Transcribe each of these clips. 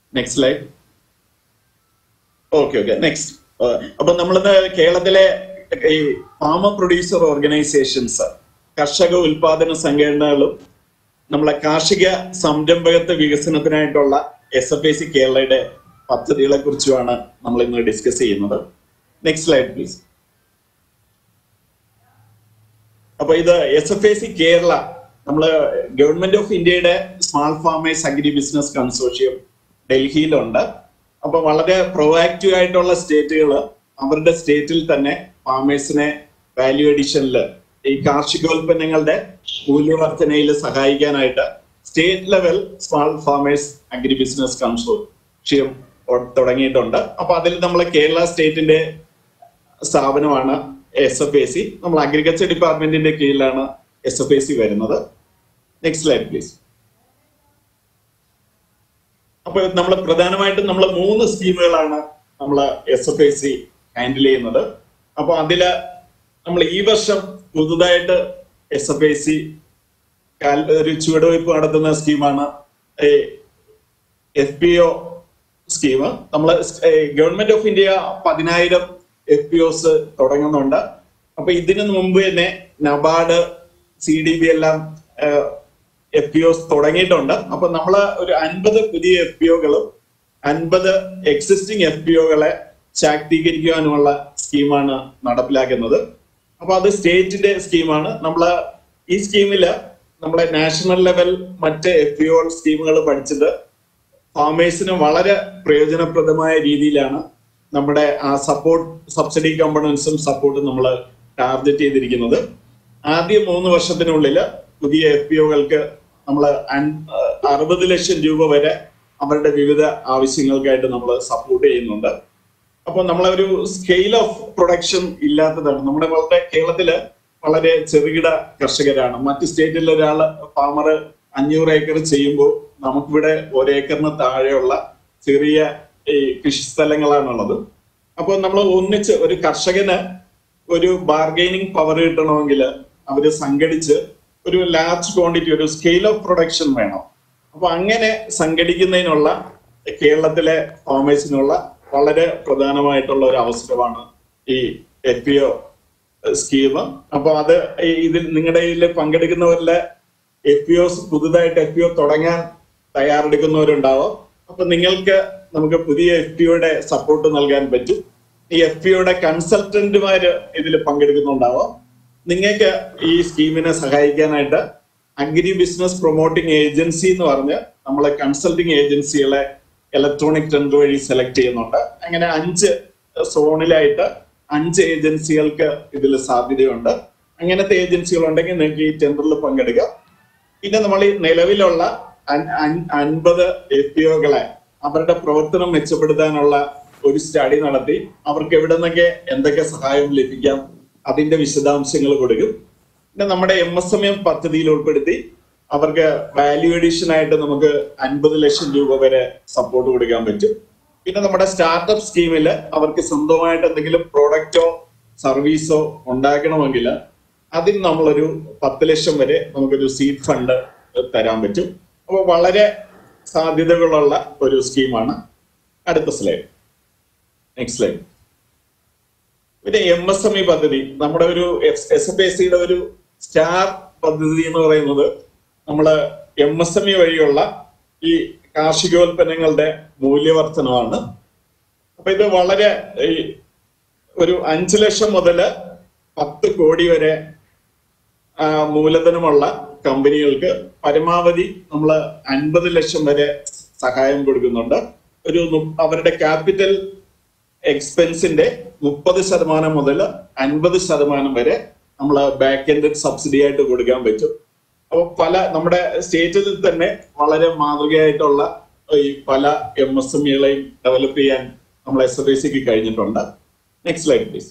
next slide okay okay next അപ്പൊ നമ്മളിന്ന് കേരളത്തിലെ ഈ ഫാമ പ്രൊഡ്യൂസർ ഓർഗനൈസേഷൻസ് കർഷക ഉൽപാദന സംഘടനകളും നമ്മളെ കാർഷിക സംരംഭകത്വ വികസനത്തിനായിട്ടുള്ള എസ് എഫ് ഐ സി കേരളയുടെ പദ്ധതികളെ കുറിച്ചുമാണ് നമ്മൾ ഇന്ന് ഡിസ്കസ് ചെയ്യുന്നത് നെക്സ്റ്റ് സ്ലൈഡ് പ്ലീസ് അപ്പൊ ഇത് S F I C Kerala നമ്മള് ഗവൺമെന്റ് ഓഫ് ഇന്ത്യയുടെ small farmers agri business consortium ഡൽഹിയിലുണ്ട് അപ്പൊ വളരെ പ്രൊവാക്റ്റീവ് ആയിട്ടുള്ള സ്റ്റേറ്റുകൾ അവരുടെ സ്റ്റേറ്റിൽ തന്നെ ഫാമേഴ്സിനെ വാല്യൂ അഡീഷനിൽ ഈ കാർഷികോൽപ്പന്നങ്ങളുടെ മൂല്യവർദ്ധനയിൽ സഹായിക്കാനായിട്ട് state level small farmers agri business consortium തുടങ്ങിയിട്ടുണ്ട് അപ്പൊ അതിൽ നമ്മൾ കേരള സ്റ്റേറ്റിന്റെ സ്ഥാപനമാണ് എസ് എഫ് എ സി നമ്മൾ അഗ്രികൾച്ചർ ഡിപ്പാർട്ട്മെന്റിന്റെ കീഴിലാണ് എസ് എഫ് എ സി വരുന്നത് നെക്സ്റ്റ് സ്ലൈഡ് പ്ലീസ് അപ്പൊ നമ്മൾ പ്രധാനമായിട്ടും നമ്മൾ മൂന്ന് സ്കീമുകളാണ് നമ്മൾ S F I C handle ചെയ്യുന്നത് അപ്പൊ അതില് നമ്മൾ ഈ വർഷം പുതുതായിട്ട് എസ് എഫ് ഐ സി ഒരു ചുവടുവയ്പ് നടത്തുന്ന സ്കീമാണ് എഫ് പി ഒ സ്കീം നമ്മൾ ഗവൺമെന്റ് ഓഫ് ഇന്ത്യ പതിനായിരം എഫ് പി ഒസ് തുടങ്ങുന്നുണ്ട് അപ്പൊ ഇതിനു മുമ്പ് തന്നെ നബാർഡ് സി ഡി ബി എല്ലാം എഫ് പി ഒസ് തുടങ്ങിയിട്ടുണ്ട് അപ്പൊ നമ്മള് ഒരു അൻപത് പുതിയ എഫ് പി ഒകളും അൻപത് എക്സിസ്റ്റിംഗ് എഫ് പി ഒകളെ ശാക്തീകരിക്കുവാനുമുള്ള സ്കീമാണ് നടപ്പിലാക്കുന്നത് അപ്പൊ അത് സ്റ്റേറ്റിന്റെ സ്കീമാണ് നമ്മള് ഈ സ്കീമില് നമ്മളെ നാഷണൽ ലെവൽ മറ്റ് എഫ് പി ഒ സ്കീമുകൾ പഠിച്ചത് ഫാമേഴ്സിന് വളരെ പ്രയോജനപ്രദമായ രീതിയിലാണ് നമ്മുടെ ആ സപ്പോർട്ട് സബ്സിഡി കമ്പണൻസും സപ്പോർട്ടും നമ്മൾ ടാർഗറ്റ് ചെയ്തിരിക്കുന്നത് ആദ്യ മൂന്ന് വർഷത്തിനുള്ളിൽ പുതിയ എഫ് പി ഒകൾക്ക് നമ്മൾ അറുപത് ലക്ഷം രൂപ വരെ അവരുടെ വിവിധ ആവശ്യങ്ങൾക്കായിട്ട് നമ്മൾ സപ്പോർട്ട് ചെയ്യുന്നുണ്ട് അപ്പോൾ നമ്മളൊരു സ്കെയിൽ ഓഫ് പ്രൊഡക്ഷൻ ഇല്ലാത്തതാണ് നമ്മുടെ വളരെ കേരളത്തില് വളരെ ചെറുകിട കർഷകരാണ് മറ്റ് സ്റ്റേറ്റിൽ ഒരാൾ ഫാമർ അഞ്ഞൂറ് ഏക്കർ ചെയ്യുമ്പോൾ നമുക്കിവിടെ ഒരേക്കറിന് താഴെയുള്ള ചെറിയ ഈ കൃഷി സ്ഥലങ്ങളാണുള്ളത് അപ്പോൾ നമ്മൾ ഒന്നിച്ച് ഒരു കർഷകന് ഒരു ബാർഗൈനിങ് പവർ കിട്ടണമെങ്കിൽ അവര് സംഘടിച്ച് ഒരു ലാർജ് ക്വാണ്ടിറ്റി ഒരു സ്കെയിൽ ഓഫ് പ്രൊഡക്ഷൻ വേണം അപ്പൊ അങ്ങനെ സംഘടിക്കുന്നതിനുള്ള കേരളത്തിലെ ഫാമേഴ്സിനുള്ള വളരെ പ്രധാനമായിട്ടുള്ള ഒരു അവസരമാണ് ഈ എഫ് പി ഒ സ്കീം അപ്പൊ അത് ഇതിൽ നിങ്ങളുടെ ഇതിൽ പങ്കെടുക്കുന്നവരിലെ എഫ് പി ഒസ് പുതുതായിട്ട് എഫ് പി ഒ തുടങ്ങാൻ തയ്യാറെടുക്കുന്നവരുണ്ടാവും അപ്പൊ നിങ്ങൾക്ക് നമുക്ക് പുതിയ എഫ് പി ഒയുടെ സപ്പോർട്ട് നൽകാൻ പറ്റും ഈ എഫ് പി ഒയുടെ കൺസൾട്ടന്റുമാര് ഇതിൽ പങ്കെടുക്കുന്നുണ്ടാവാം നിങ്ങൾക്ക് ഈ സ്കീമിനെ സഹായിക്കാനായിട്ട് അഗ്രി ബിസിനസ് പ്രൊമോട്ടിംഗ് ഏജൻസി എന്ന് പറഞ്ഞ് നമ്മളെ കൺസൾട്ടിങ് ഏജൻസികളെ ഇലക്ട്രോണിക് ടെൻഡർ വഴി സെലക്ട് ചെയ്യുന്നുണ്ട് അങ്ങനെ അഞ്ച് സോണിലായിട്ട് അഞ്ച് ഏജൻസികൾക്ക് ഇതിൽ സാധ്യതയുണ്ട് അങ്ങനത്തെ ഏജൻസികൾ ഉണ്ടെങ്കിൽ നിങ്ങൾക്ക് ഈ ടെൻഡറിൽ പങ്കെടുക്കാം പിന്നെ നമ്മൾ ഈ നിലവിലുള്ള അൻപത് എഫ് പി ഒകളെ അവരുടെ പ്രവർത്തനം മെച്ചപ്പെടുത്താനുള്ള ഒരു സ്റ്റഡി നടത്തി അവർക്ക് എവിടെ നിന്നൊക്കെ എന്തൊക്കെ സഹായം ലഭിക്കാം അതിന്റെ വിശദാംശങ്ങൾ കൊടുക്കും പിന്നെ നമ്മുടെ എം എസ് എം എം പദ്ധതിയിൽ ഉൾപ്പെടുത്തി അവർക്ക് വാല്യൂ എഡീഷൻ ആയിട്ട് നമുക്ക് അൻപത് ലക്ഷം രൂപ വരെ സപ്പോർട്ട് കൊടുക്കാൻ പറ്റും പിന്നെ നമ്മുടെ സ്റ്റാർട്ടപ്പ് സ്കീമിൽ അവർക്ക് സ്വന്തമായിട്ട് എന്തെങ്കിലും പ്രോഡക്റ്റോ സർവീസോ ഉണ്ടാക്കണമെങ്കിൽ അതിന് നമ്മളൊരു പത്ത് ലക്ഷം വരെ നമുക്കൊരു സീഡ് ഫണ്ട് തരാൻ പറ്റും അപ്പോൾ വളരെ സാധ്യതകളുള്ള ഒരു സ്കീമാണ് അടുത്ത സ്ലൈഡ് നെക്സ്റ്റ് സ്ലൈഡ് പിന്നെ എം എസ് എം ഇ പദ്ധതി നമ്മുടെ ഒരു എസ് എഫ് എ സിയുടെ ഒരു സ്റ്റാർ പദ്ധതി എന്ന് പറയുന്നത് നമ്മള് എം എസ് എം ഇ വഴിയുള്ള ഈ കാർഷികോൽപ്പന്നങ്ങളുടെ മൂല്യവർദ്ധനമാണ് അപ്പൊ ഇത് വളരെ ഈ ഒരു അഞ്ചു ലക്ഷം മുതല് പത്ത് കോടി വരെ മൂലധനമുള്ള കമ്പനികൾക്ക് പരമാവധി നമ്മൾ അൻപത് ലക്ഷം വരെ സഹായം കൊടുക്കുന്നുണ്ട് ഒരു അവരുടെ ക്യാപിറ്റൽ എക്സ്പെൻസിന്റെ മുപ്പത് ശതമാനം മുതൽ അൻപത് ശതമാനം വരെ നമ്മൾ ബാക്ക് എൻഡ് സബ്സിഡി ആയിട്ട് കൊടുക്കാൻ പറ്റും അപ്പോൾ പല നമ്മുടെ സ്റ്റേറ്റിൽ തന്നെ വളരെ മാതൃകയായിട്ടുള്ള ഈ പല എം എസ് എം ഇകളെയും ഡെവലപ്പ് ചെയ്യാൻ നമ്മൾ എസ് എഫ് ഐ സിക്ക് കഴിഞ്ഞിട്ടുണ്ട് നെക്സ്റ്റ് സ്ലൈഡ് പ്ലീസ്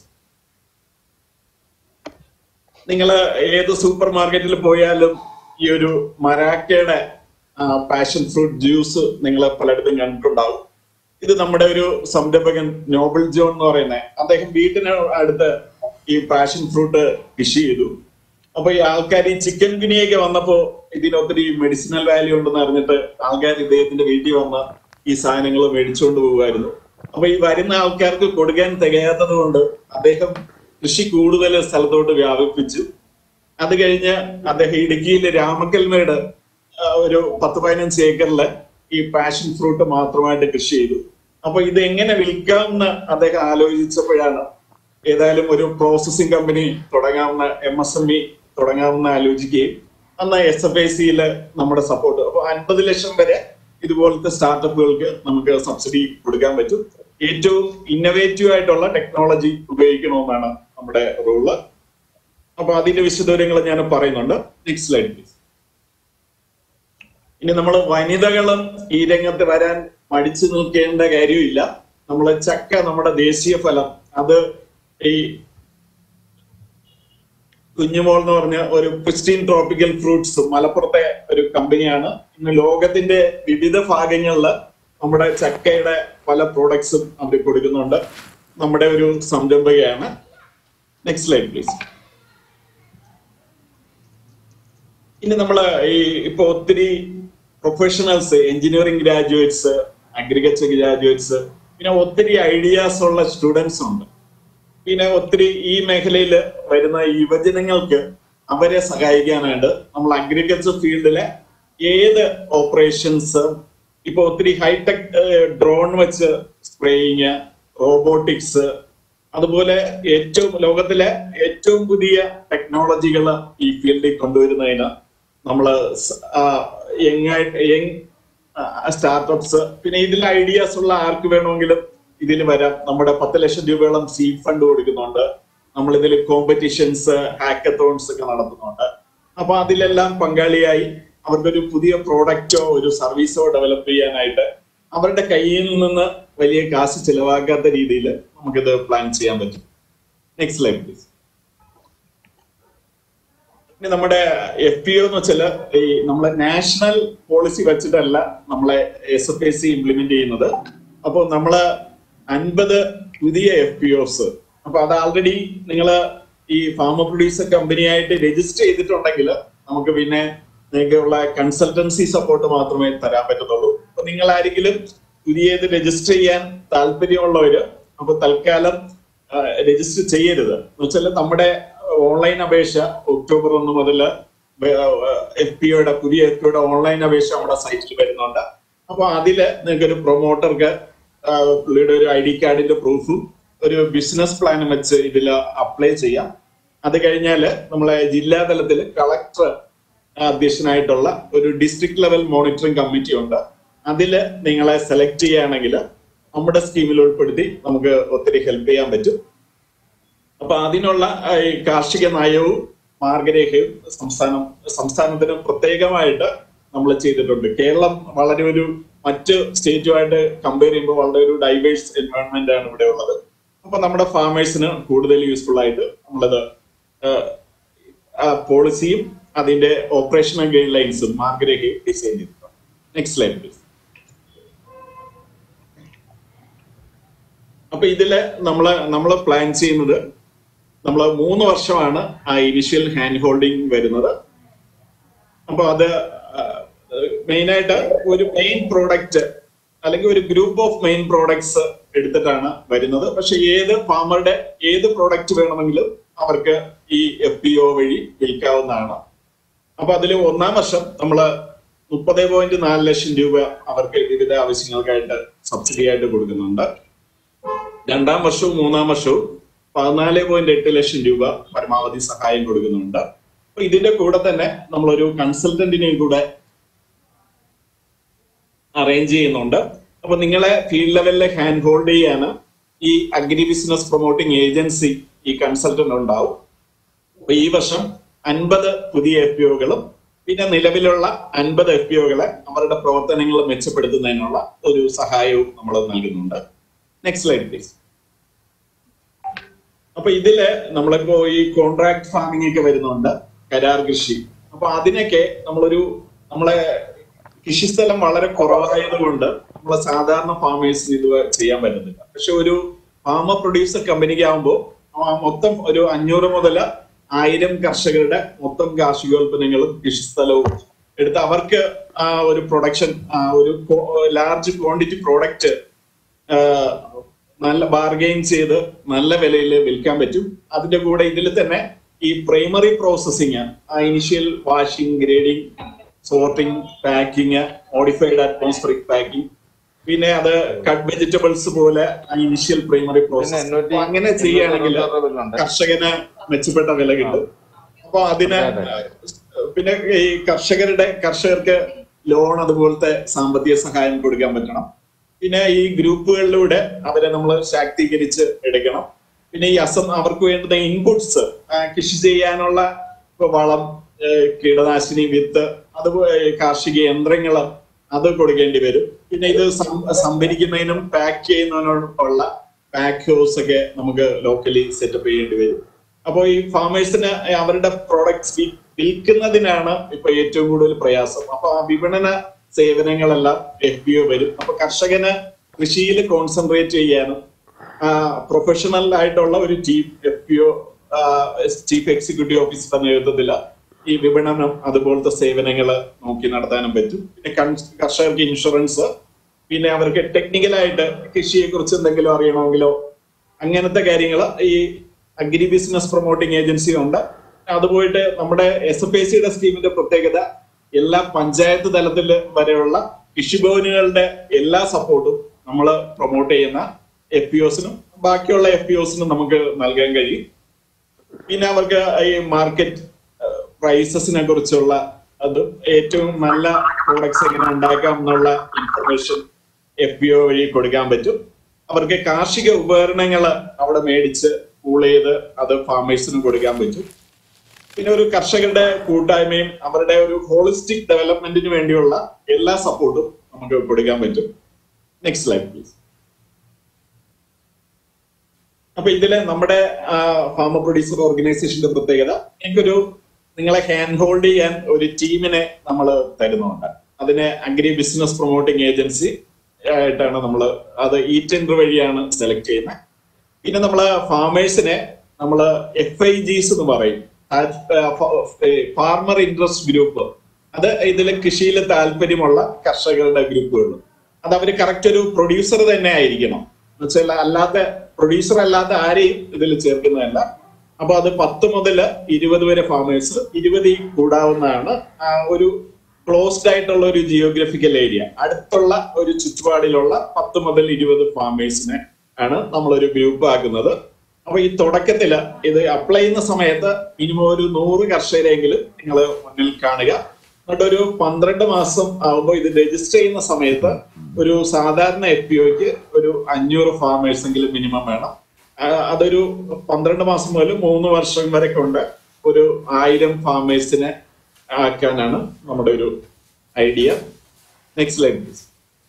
നിങ്ങൾ ഏത് സൂപ്പർ മാർക്കറ്റിൽ പോയാലും ഈ ഒരു മരാക്കയുടെ പാഷൻ ഫ്രൂട്ട് ജ്യൂസ് നിങ്ങൾ പലയിടത്തും കണ്ടിട്ടുണ്ടാവും ഇത് നമ്മുടെ ഒരു സംരംഭകൻ നോബിൾ ജോൺ എന്ന് പറയുന്നത് അദ്ദേഹം വീട്ടിന് അടുത്ത് ഈ പാഷൻ ഫ്രൂട്ട് കൃഷി ചെയ്തു അപ്പൊ ഈ ആൾക്കാർ ഈ ചിക്കൻ ഗുനിയൊക്കെ വന്നപ്പോ ഇതിന് ഒത്തിരി മെഡിസിനൽ വാല്യൂ ഉണ്ടെന്ന് അറിഞ്ഞിട്ട് ആൾക്കാർ ഇദ്ദേഹത്തിന്റെ വീട്ടിൽ വന്ന് ഈ സാധനങ്ങൾ മേടിച്ചുകൊണ്ട് പോകുമായിരുന്നു അപ്പൊ ഈ വരുന്ന ആൾക്കാർക്ക് കൊടുക്കാൻ തികയാത്തത് കൊണ്ട് അദ്ദേഹം കൃഷി കൂടുതൽ സ്ഥലത്തോട്ട് വ്യാപിപ്പിച്ചു അത് കഴിഞ്ഞ് അദ്ദേഹം ഇടുക്കിയിലെ രാമക്കൽമേട് ആ, ഒരു പത്ത് പതിനഞ്ച് ഏക്കറില് ഈ പാഷൻ ഫ്രൂട്ട് മാത്രമായിട്ട് കൃഷി ചെയ്തു അപ്പൊ ഇത് എങ്ങനെ വിൽക്കാമെന്ന് അദ്ദേഹം ആലോചിച്ചപ്പോഴാണ് ഏതായാലും ഒരു പ്രോസസ്സിംഗ് കമ്പനി തുടങ്ങാവുന്ന എം എസ് എം ഇ തുടങ്ങാമെന്ന് ആലോചിക്കുകയും അന്ന് എസ് എഫ് ഐ സിയില് നമ്മുടെ സപ്പോർട്ട് അപ്പൊ അൻപത് ലക്ഷം വരെ ഇതുപോലത്തെ സ്റ്റാർട്ടപ്പുകൾക്ക് നമുക്ക് സബ്സിഡി കൊടുക്കാൻ പറ്റും ഏറ്റവും ഇന്നവേറ്റീവ് ആയിട്ടുള്ള ടെക്നോളജി ഉപയോഗിക്കണമെന്നാണ് നമ്മുടെ റൂള് അപ്പൊ അതിന്റെ വിശദവിവരങ്ങൾ ഞാൻ പറയുന്നുണ്ട് നെക്സ്റ്റ് സ്ലൈഡ് പ്ലീസ് ഇനി നമ്മൾ വനിതകളും ഈ രംഗത്ത് വരാൻ മടിച്ചു നിൽക്കേണ്ട കാര്യമില്ല നമ്മളെ ചക്ക നമ്മുടെ ദേശീയ ഫലം അത് ഈ കുഞ്ഞുമോൾ എന്ന് പറഞ്ഞ ഒരു ക്രിസ്റ്റീൻ ട്രോപ്പിക്കൽ ഫ്രൂട്ട്സ് മലപ്പുറത്തെ ഒരു കമ്പനിയാണ് ഇന്ന് ലോകത്തിന്റെ വിവിധ ഭാഗങ്ങളിൽ നമ്മുടെ ചക്കയുടെ പല പ്രോഡക്ട്സും അവർ കൊടുക്കുന്നുണ്ട് നമ്മുടെ ഒരു സംരംഭകയാണ് നെക്സ്റ്റ് സ്ലൈഡ് പ്ലീസ് ഇനി നമ്മള് ഈ ഇപ്പൊ ഒത്തിരി professionals engineering graduates agriculture graduates പിന്നെ ഒത്തിരി ഐഡിയാസ് ഉള്ള സ്റ്റുഡൻസ് ഉണ്ട് പിന്നെ ഒത്തിരി ഈ മേഖലയിൽ വരുന്ന യുവജനങ്ങൾക്ക് അവരെ സഹായിക്കാനായിട്ട് നമ്മൾ അഗ്രികൾച്ചർ ഫീൽഡിലെ ഏത് ഓപ്പറേഷൻസ് ഇപ്പൊ ഒത്തിരി ഹൈടെക് ഡ്രോൺ വെച്ച് സ്പ്രേയിങ് റോബോട്ടിക്സ് അതുപോലെ ഏറ്റവും ലോകത്തിലെ ഏറ്റവും പുതിയ ടെക്നോളജികൾ ഈ ഫീൽഡിൽ കൊണ്ടുവരുന്നതിന് നമ്മള് യങ് യങ് സ്റ്റാർട്ടപ്സ് പിന്നെ ഇതിൽ ഐഡിയാസ് ഉള്ള ആർക്ക് വേണമെങ്കിലും ഇതിൽ വരാം നമ്മുടെ പത്ത് ലക്ഷം രൂപയോളം സീഡ് ഫണ്ട് കൊടുക്കുന്നുണ്ട് നമ്മൾ ഇതിൽ കോമ്പറ്റീഷൻസ് ഹാക്കത്തോൺസ് ഒക്കെ നടത്തുന്നുണ്ട് അപ്പൊ അതിലെല്ലാം പങ്കാളിയായി അവർക്കൊരു പുതിയ പ്രോഡക്റ്റോ ഒരു സർവീസോ ഡെവലപ്പ് ചെയ്യാനായിട്ട് അവരുടെ കയ്യിൽ നിന്ന് വലിയ കാശ് ചിലവാക്കാത്ത രീതിയിൽ നമുക്കിത് പ്ലാൻ ചെയ്യാൻ പറ്റും നെക്സ്റ്റ് ലൈഫ് പ്ലീസ് ഇനി നമ്മുടെ എഫ് പി ഒ എന്ന് വെച്ചാല് ഈ നമ്മളെ നാഷണൽ പോളിസി വെച്ചിട്ടല്ല നമ്മളെ S F I C implement ചെയ്യുന്നത് അപ്പോൾ നമ്മള് അൻപത് പുതിയ എഫ് പി ഒസ് അപ്പൊ അത് ആൾറെഡി നിങ്ങൾ ഈ ഫാമ പ്രൊഡ്യൂസർ കമ്പനിയായിട്ട് രജിസ്റ്റർ ചെയ്തിട്ടുണ്ടെങ്കിൽ നമുക്ക് പിന്നെ നിങ്ങൾക്കുള്ള കൺസൾട്ടൻസി സപ്പോർട്ട് മാത്രമേ തരാൻ പറ്റത്തുള്ളൂ അപ്പൊ നിങ്ങൾ ആരെങ്കിലും പുതിയത് രജിസ്റ്റർ ചെയ്യാൻ താല്പര്യമുള്ളവര് അപ്പൊ തൽക്കാലം രജിസ്റ്റർ ചെയ്യരുത് എന്ന് വെച്ചാൽ നമ്മുടെ ഓൺലൈൻ അപേക്ഷ ഒക്ടോബർ ഒന്ന് മുതൽ എഫ് പി ഒയുടെ പുതിയ എഫ് പിയുടെ ഓൺലൈൻ അപേക്ഷ നമ്മുടെ സൈറ്റിൽ വരുന്നുണ്ട് അപ്പൊ അതില് നിങ്ങൾക്ക് ഒരു പ്രൊമോട്ടർക്ക് പുള്ളിയുടെ ഒരു ഐ ഡി കാർഡിന്റെ പ്രൂഫും ഒരു ബിസിനസ് പ്ലാനും വെച്ച് ഇതിൽ അപ്ലൈ ചെയ്യാം അത് കഴിഞ്ഞാല് നമ്മളെ ജില്ലാ തലത്തിൽ കളക്ടർ അധ്യക്ഷനായിട്ടുള്ള ഒരു ഡിസ്ട്രിക്ട് ലെവൽ മോണിറ്ററിംഗ് കമ്മിറ്റി ഉണ്ട് അതില് നിങ്ങളെ സെലക്ട് ചെയ്യുകയാണെങ്കിൽ നമ്മുടെ സ്കീമിൽ ഉൾപ്പെടുത്തി നമുക്ക് ഒത്തിരി ഹെൽപ്പ് ചെയ്യാൻ പറ്റും അപ്പൊ അതിനുള്ള ഈ കാർഷിക നയവും മാർഗരേഖയും സംസ്ഥാനം സംസ്ഥാനത്തിന് പ്രത്യേകമായിട്ട് നമ്മൾ ചെയ്തിട്ടുണ്ട് കേരളം വളരെ ഒരു മറ്റ് സ്റ്റേറ്റുമായിട്ട് കമ്പയർ ചെയ്യുമ്പോൾ വളരെ ഒരു ഡൈവേഴ്സ് എൻവയോൺമെന്റ് ആണ് ഇവിടെ ഉള്ളത് അപ്പൊ നമ്മുടെ ഫാമേഴ്സിന് കൂടുതൽ യൂസ്ഫുൾ ആയിട്ട് നമ്മളത് പോളിസിയും അതിന്റെ ഓപ്പറേഷണൽ ഗൈഡ് ലൈൻസും മാർഗരേഖയും ഡിസൈൻ ചെയ്തിട്ടുണ്ട് നെക്സ്റ്റ് ലൈൻ പ്ലീസ് അപ്പൊ ഇതില് നമ്മള് നമ്മൾ പ്ലാൻ ചെയ്യുന്നത് നമ്മൾ മൂന്ന് വർഷമാണ് ആ ഇനിഷ്യൽ ഹാൻഡ് ഹോൾഡിംഗ് വരുന്നത് അപ്പൊ അത് മെയിൻ ആയിട്ട് ഒരു മെയിൻ പ്രോഡക്റ്റ് അല്ലെങ്കിൽ ഒരു ഗ്രൂപ്പ് ഓഫ് മെയിൻ പ്രോഡക്ട്സ് എടുത്തിട്ടാണ് വരുന്നത് പക്ഷെ ഏത് ഫാമറുടെ ഏത് പ്രോഡക്റ്റ് വേണമെങ്കിലും അവർക്ക് ഈ എഫ് പി ഒ വഴി വിൽക്കാവുന്നതാണ് അപ്പൊ അതിൽ ഒന്നാം വർഷം നമ്മള് മുപ്പത് പോയിന്റ് നാല് ലക്ഷം രൂപ അവർക്ക് വിവിധ ആവശ്യങ്ങൾക്കായിട്ട് സബ്സിഡി ആയിട്ട് കൊടുക്കുന്നുണ്ട് രണ്ടാം വർഷവും മൂന്നാം വർഷവും പതിനാല് പോയിന്റ് എട്ട് ലക്ഷം രൂപ പരമാവധി സഹായം കൊടുക്കുന്നുണ്ട് അപ്പൊ ഇതിന്റെ കൂടെ തന്നെ നമ്മളൊരു കൺസൾട്ടന്റിനെയും കൂടെ അറേഞ്ച് ചെയ്യുന്നുണ്ട് അപ്പൊ നിങ്ങളെ ഫീൽഡ് ലെവലിൽ ഹാൻഡ് ഹോൾഡ് ചെയ്യാന് ഈ അഗ്രി ബിസിനസ് പ്രൊമോട്ടിംഗ് ഏജൻസി ഈ കൺസൾട്ടന്റ് ഉണ്ടാവും അപ്പൊ ഈ വർഷം അൻപത് പുതിയ എഫ് പി ഒകളും പിന്നെ നിലവിലുള്ള അൻപത് എഫ് പി ഒകളെ അവരുടെ പ്രവർത്തനങ്ങൾ മെച്ചപ്പെടുത്തുന്നതിനുള്ള ഒരു സഹായവും നമ്മൾ നൽകുന്നുണ്ട് നെക്സ്റ്റ് സ്ലൈഡ് പ്ലീസ് അപ്പൊ ഇതില് നമ്മളിപ്പോ ഈ കോൺട്രാക്ട് ഫാമിംഗ് ഒക്കെ വരുന്നുണ്ട് കരാർ കൃഷി അപ്പൊ അതിനൊക്കെ നമ്മളൊരു നമ്മളെ കൃഷിസ്ഥലം വളരെ കുറവായതുകൊണ്ട് നമ്മളെ സാധാരണ ഫാമേഴ്സിന് ഇത് ചെയ്യാൻ പറ്റുന്നില്ല പക്ഷെ ഒരു ഫാമ പ്രൊഡ്യൂസർ കമ്പനിക്ക് ആകുമ്പോൾ മൊത്തം ഒരു അഞ്ഞൂറ് മുതൽ ആയിരം കർഷകരുടെ മൊത്തം കാർഷികോൽപ്പന്നങ്ങളും കൃഷിസ്ഥലവും എടുത്ത് അവർക്ക് ആ ഒരു പ്രൊഡക്ഷൻ ഒരു ലാർജ് ക്വാണ്ടിറ്റി പ്രോഡക്റ്റ് നല്ല ബാർഗെയിൻ ചെയ്ത് നല്ല വിലയിൽ വിൽക്കാൻ പറ്റും അതിന്റെ കൂടെ ഇതിൽ തന്നെ ഈ പ്രൈമറി പ്രോസസ്സിങ് ആ initial washing grading sorting packing modified atmospheric packing പിന്നെ അത് കട്ട് വെജിറ്റബിൾസ് പോലെ ഇനിഷ്യൽ പ്രൈമറി പ്രോസസ് എണ്ണൂറ്റി അങ്ങനെ ചെയ്യുകയാണെങ്കിൽ അറുപത്തിയാറ് കർഷകന് മെച്ചപ്പെട്ട വില കിട്ടും അപ്പൊ അതിന് പിന്നെ ഈ കർഷകരുടെ കർഷകർക്ക് ലോൺ അതുപോലത്തെ സാമ്പത്തിക സഹായം കൊടുക്കാൻ പറ്റണം പിന്നെ ഈ ഗ്രൂപ്പുകളിലൂടെ അവരെ നമ്മൾ ശാക്തീകരിച്ച് എടുക്കണം പിന്നെ ഈ അസം അവർക്ക് വേണ്ടുന്ന ഇൻപുട്സ് കൃഷി ചെയ്യാനുള്ള ഇപ്പൊ വളം ഏഹ് കീടനാശിനി വിത്ത് അതുപോലെ കാർഷിക യന്ത്രങ്ങൾ അത് കൊടുക്കേണ്ടി വരും പിന്നെ ഇത് സം- സംഭരിക്കുന്നതിനും പാക്ക് ചെയ്യുന്നതിനും ഉള്ള പാക്ക് ഹൗസ് ഒക്കെ നമുക്ക് ലോക്കലി സെറ്റപ്പ് ചെയ്യേണ്ടി വരും അപ്പോൾ ഈ ഫാമേഴ്സിന് അവരുടെ പ്രോഡക്ട്സ് വിൽക്കുന്നതിനാണ് ഇപ്പൊ ഏറ്റവും കൂടുതൽ പ്രയാസം അപ്പൊ ആ വിപണന സേവനങ്ങളെല്ലാം എഫ് പി ഒ വരും അപ്പൊ കർഷകന് കൃഷിയിൽ കോൺസെൻട്രേറ്റ് ചെയ്യാനും പ്രൊഫഷണൽ ആയിട്ടുള്ള ഒരു team F P O chief executive ഓഫീസറുടെ നേതൃത്വത്തിൽ ഈ വിപണനം അതുപോലത്തെ സേവനങ്ങൾ നോക്കി നടത്താനും പറ്റും പിന്നെ കൺ- കർഷകർക്ക് ഇൻഷുറൻസ് പിന്നെ അവർക്ക് ടെക്നിക്കലായിട്ട് കൃഷിയെ കുറിച്ച് എന്തെങ്കിലും അറിയണമെങ്കിലോ അങ്ങനത്തെ കാര്യങ്ങൾ ഈ അഗ്രി ബിസിനസ് പ്രൊമോട്ടിംഗ് ഏജൻസി ഉണ്ട് അത് പോയിട്ട് നമ്മുടെ എസ് എഫ് ഐ സിയുടെ സ്കീമിന്റെ പ്രത്യേകത എല്ലാ പഞ്ചായത്ത് തലത്തിൽ വരെയുള്ള കൃഷിഭവനുകളുടെ എല്ലാ സപ്പോർട്ടും നമ്മൾ പ്രൊമോട്ട് ചെയ്യുന്ന എഫ് പി ഒസിനും ബാക്കിയുള്ള എഫ് പി ഒസിനും നമുക്ക് നൽകാൻ കഴിയും പിന്നെ അവർക്ക് ഈ മാർക്കറ്റ് പ്രൈസസിനെ കുറിച്ചുള്ള അതും ഏറ്റവും നല്ല പ്രോഡക്ട്സ് എങ്ങനെ ഉണ്ടാക്കാം എന്നുള്ള ഇൻഫർമേഷൻ എഫ് പി ഒ വഴി കൊടുക്കാൻ പറ്റും അവർക്ക് കാർഷിക ഉപകരണങ്ങൾ അവിടെ മേടിച്ച് കൂൾ ചെയ്ത് അത് ഫാമേഴ്സിന് കൊടുക്കാൻ പറ്റും പിന്നെ ഒരു കർഷകരുടെ കൂട്ടായ്മയും അവരുടെ ഒരു ഹോളിസ്റ്റിക് ഡെവലപ്മെന്റിന് വേണ്ടിയുള്ള എല്ലാ സപ്പോർട്ടും നമുക്ക് കൊടുക്കാൻ പറ്റും നെക്സ്റ്റ് സ്ലൈഡ് പ്ലീസ് അപ്പൊ ഇതില് നമ്മുടെ ഫാമർ പ്രൊഡ്യൂസർ ഓർഗനൈസേഷന്റെ പ്രത്യേകത എനിക്കൊരു നിങ്ങളെ ഹാൻഡ് ഹോൾഡ് ചെയ്യാൻ ഒരു ടീമിനെ നമ്മൾ തരുന്നുണ്ട് അതിനെ അഗ്രി ബിസിനസ് പ്രൊമോട്ടിംഗ് ഏജൻസി ആയിട്ടാണ് നമ്മൾ അത് ഈ ടെൻഡർ വഴിയാണ് സെലക്ട് ചെയ്യുന്നത് പിന്നെ നമ്മള് ഫാമേഴ്സിനെ നമ്മൾ എഫ് ഐ ജിസ് എന്ന് പറയും ഫാർമർ ഇൻട്രസ്റ്റ് ഗ്രൂപ്പ് അത് ഇതിൽ കൃഷിയിൽ താല്പര്യമുള്ള കർഷകരുടെ ഗ്രൂപ്പുകൾ അത് അവർ കറക്റ്റ് ഒരു പ്രൊഡ്യൂസർ തന്നെ ആയിരിക്കണം എന്നുവെച്ചാൽ അല്ലാത്ത പ്രൊഡ്യൂസർ അല്ലാത്ത ആരെയും ഇതിൽ ചേർക്കുന്നതല്ല അപ്പൊ അത് പത്ത് മുതൽ ഇരുപത് വരെ ഫാമേഴ്സ് ഇരുപത് കൂടാവുന്നതാണ് ആ, ഒരു ക്ലോസ്ഡ് ആയിട്ടുള്ള ഒരു ജിയോഗ്രഫിക്കൽ ഏരിയ അടുത്തുള്ള ഒരു ചുറ്റുപാടിലുള്ള പത്ത് മുതൽ ഇരുപത് ഫാമേഴ്സിനെ ആണ് നമ്മളൊരു ഗ്രൂപ്പ് ആക്കുന്നത് അപ്പൊ ഈ തുടക്കത്തില് ഇത് അപ്ലൈ ചെയ്യുന്ന സമയത്ത് മിനിമം ഒരു നൂറ് കർഷകരെങ്കിലും നിങ്ങൾ മുന്നിൽ കാണുക എന്നിട്ട് ഒരു പന്ത്രണ്ട് മാസം ആകുമ്പോൾ ഇത് രജിസ്റ്റർ ചെയ്യുന്ന സമയത്ത് ഒരു സാധാരണ എഫ് പി ഒക്ക് ഒരു അഞ്ഞൂറ് ഫാമേഴ്സ് എങ്കിലും മിനിമം വേണം ആ, അതൊരു പന്ത്രണ്ട് മാസം മുതൽ മൂന്ന് വർഷം വരെ കൊണ്ട് ഒരു ആയിരം ഫാമേഴ്സിനെ ആക്കാനാണ് നമ്മുടെ ഒരു ഐഡിയ നെക്സ്റ്റ് ലൈൻ പ്ലീസ്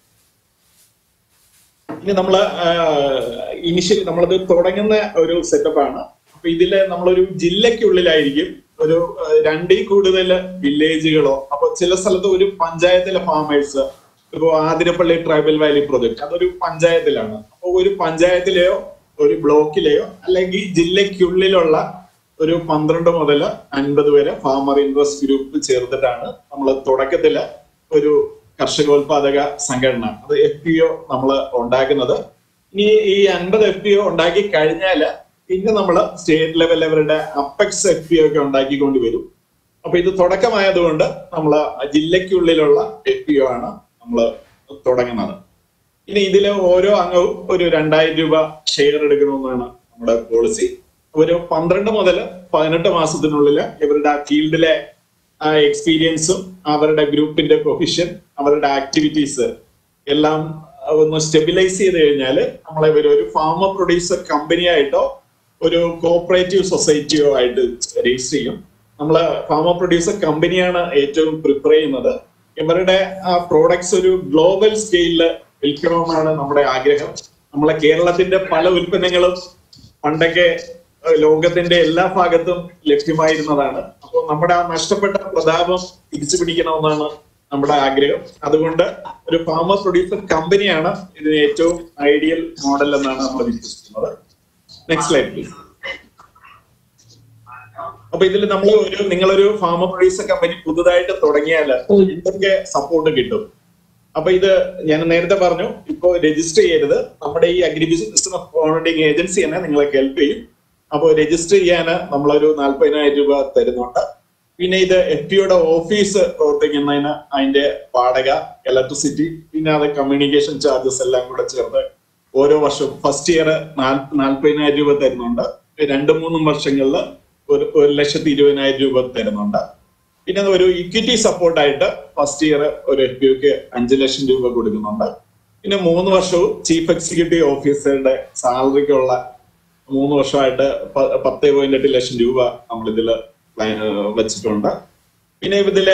ഇനി നമ്മള് ഇനിഷ്യലി നമ്മളത് തുടങ്ങുന്ന ഒരു സെറ്റപ്പ് ആണ് അപ്പൊ ഇതില് നമ്മളൊരു ജില്ലയ്ക്കുള്ളിലായിരിക്കും ഒരു ആ, രണ്ടിൽ കൂടുതൽ വില്ലേജുകളോ അപ്പൊ ചില സ്ഥലത്ത് ഒരു പഞ്ചായത്തിലെ ഫാമേഴ്സ് ഇപ്പോ ആതിരപ്പള്ളി ട്രൈബൽ വാലി പ്രൊജക്ട് അതൊരു പഞ്ചായത്തിലാണ് അപ്പൊ ഒരു പഞ്ചായത്തിലെയോ ഒരു ബ്ലോക്കിലെയോ അല്ലെങ്കിൽ ജില്ലയ്ക്കുള്ളിലുള്ള ഒരു പന്ത്രണ്ട് മുതൽ അൻപത് വരെ ഫാമർ ഇൻട്രസ്റ്റ് ഗ്രൂപ്പ് ചേർത്തിട്ടാണ് നമ്മൾ തുടക്കത്തില് ഒരു കർഷകോത്പാദക സംഘടന അത് എഫ് പി ഒ നമ്മൾ ഉണ്ടാക്കുന്നത് ഇനി ഈ അൻപത് എഫ് പി ഒ ഉണ്ടാക്കി കഴിഞ്ഞാല് പിന്നെ നമ്മൾ സ്റ്റേറ്റ് ലെവൽ അവരുടെ അപ്പെക്സ് എഫ് പി ഒ ഒക്കെ ഉണ്ടാക്കിക്കൊണ്ട് വരും അപ്പൊ ഇത് തുടക്കമായതുകൊണ്ട് നമ്മൾ ജില്ലയ്ക്കുള്ളിലുള്ള എഫ് പി ഒ ആണ് നമ്മൾ തുടങ്ങുന്നത് ഇനി ഇതില് ഓരോ അംഗവും ഒരു രണ്ടായിരം രൂപ ഷെയർ എടുക്കണമെന്നാണ് നമ്മുടെ പോളിസി ഒരു പന്ത്രണ്ട് മുതൽ പതിനെട്ട് മാസത്തിനുള്ളിൽ ഇവരുടെ ആ ഫീൽഡിലെ ആ എക്സ്പീരിയൻസും അവരുടെ ഗ്രൂപ്പിന്റെ പ്രൊഫിഷൻ അവരുടെ ആക്ടിവിറ്റീസ് എല്ലാം ഒന്ന് സ്റ്റെബിലൈസ് ചെയ്ത് കഴിഞ്ഞാൽ നമ്മളെ ഇവർ ഒരു ഫാമർ പ്രൊഡ്യൂസർ കമ്പനിയായിട്ടോ ഒരു കോപ്പറേറ്റീവ് സൊസൈറ്റിയോ ആയിട്ട് രജിസ്റ്റർ ചെയ്യും നമ്മള് ഫാമർ പ്രൊഡ്യൂസർ കമ്പനിയാണ് ഏറ്റവും പ്രിപ്പയർ ചെയ്യുന്നത് ഇവരുടെ ആ പ്രോഡക്ട്സ് ഒരു ഗ്ലോബൽ സ്കെയിലില് വിൽക്കണമെന്നാണ് നമ്മുടെ ആഗ്രഹം നമ്മളെ കേരളത്തിന്റെ പല ഉൽപ്പന്നങ്ങളും പണ്ടൊക്കെ ഏഹ്, ലോകത്തിന്റെ എല്ലാ ഭാഗത്തും ലഭ്യമായിരുന്നതാണ് അപ്പോൾ നമ്മുടെ ആ നഷ്ടപ്പെട്ട പ്രതാപം തിരിച്ചു പിടിക്കണമെന്നാണ് നമ്മുടെ ആഗ്രഹം അതുകൊണ്ട് ഒരു ഫാമർ പ്രൊഡ്യൂസർ കമ്പനിയാണ് ഇതിന് ഏറ്റവും ഐഡിയൽ മോഡൽ എന്നാണ് നമ്മൾ വിശ്വസിക്കുന്നത് നെക്സ്റ്റ് സ്ലൈഡ് പ്ലീസ് അപ്പൊ ഇതിൽ നമ്മൾ ഒരു നിങ്ങളൊരു ഫാമ പ്രൊഡ്യൂസർ കമ്പനി പുതുതായിട്ട് തുടങ്ങിയാൽ എന്തൊക്കെ സപ്പോർട്ട് കിട്ടും അപ്പൊ ഇത് ഞാൻ നേരത്തെ പറഞ്ഞു ഇപ്പോ രജിസ്റ്റർ ചെയ്യരുത് നമ്മുടെ ഈ അഗ്രി ബിസിനസ് ഫോണ്ടിങ് ഏജൻസി തന്നെ നിങ്ങളെ ഹെൽപ്പ് ചെയ്യും അപ്പോൾ രജിസ്റ്റർ ചെയ്യാൻ നമ്മളൊരു നാല്പതിനായിരം രൂപ തരുന്നുണ്ട് പിന്നെ ഇത് എഫ് പിയുടെ ഓഫീസ് പ്രവർത്തിക്കുന്നതിന് അതിന്റെ വാടക ഇലക്ട്രിസിറ്റി പിന്നെ അത് കമ്മ്യൂണിക്കേഷൻ ചാർജസ് എല്ലാം കൂടെ ചേർത്ത് ഓരോ വർഷവും ഫസ്റ്റ് ഇയർ നാല്പതിനായിരം രൂപ തരുന്നുണ്ട് രണ്ട് മൂന്നും വർഷങ്ങളിൽ ഒരു ഒരു ലക്ഷത്തി ഇരുപതിനായിരം രൂപ തരുന്നുണ്ട് പിന്നെ ഒരു ഇക്വിറ്റി സപ്പോർട്ടായിട്ട് ഫസ്റ്റ് ഇയർ ഒരു എഫ് പിക്ക് അഞ്ച് ലക്ഷം രൂപ കൊടുക്കുന്നുണ്ട് പിന്നെ മൂന്ന് വർഷവും ചീഫ് എക്സിക്യൂട്ടീവ് ഓഫീസറുടെ സാലറിക്കുള്ള മൂന്ന് വർഷമായിട്ട് പ- പത്ത് പോയിന്റ് എട്ട് ലക്ഷം രൂപ നമ്മൾ ഇതിൽ വെച്ചിട്ടുണ്ട് പിന്നെ ഇതിലെ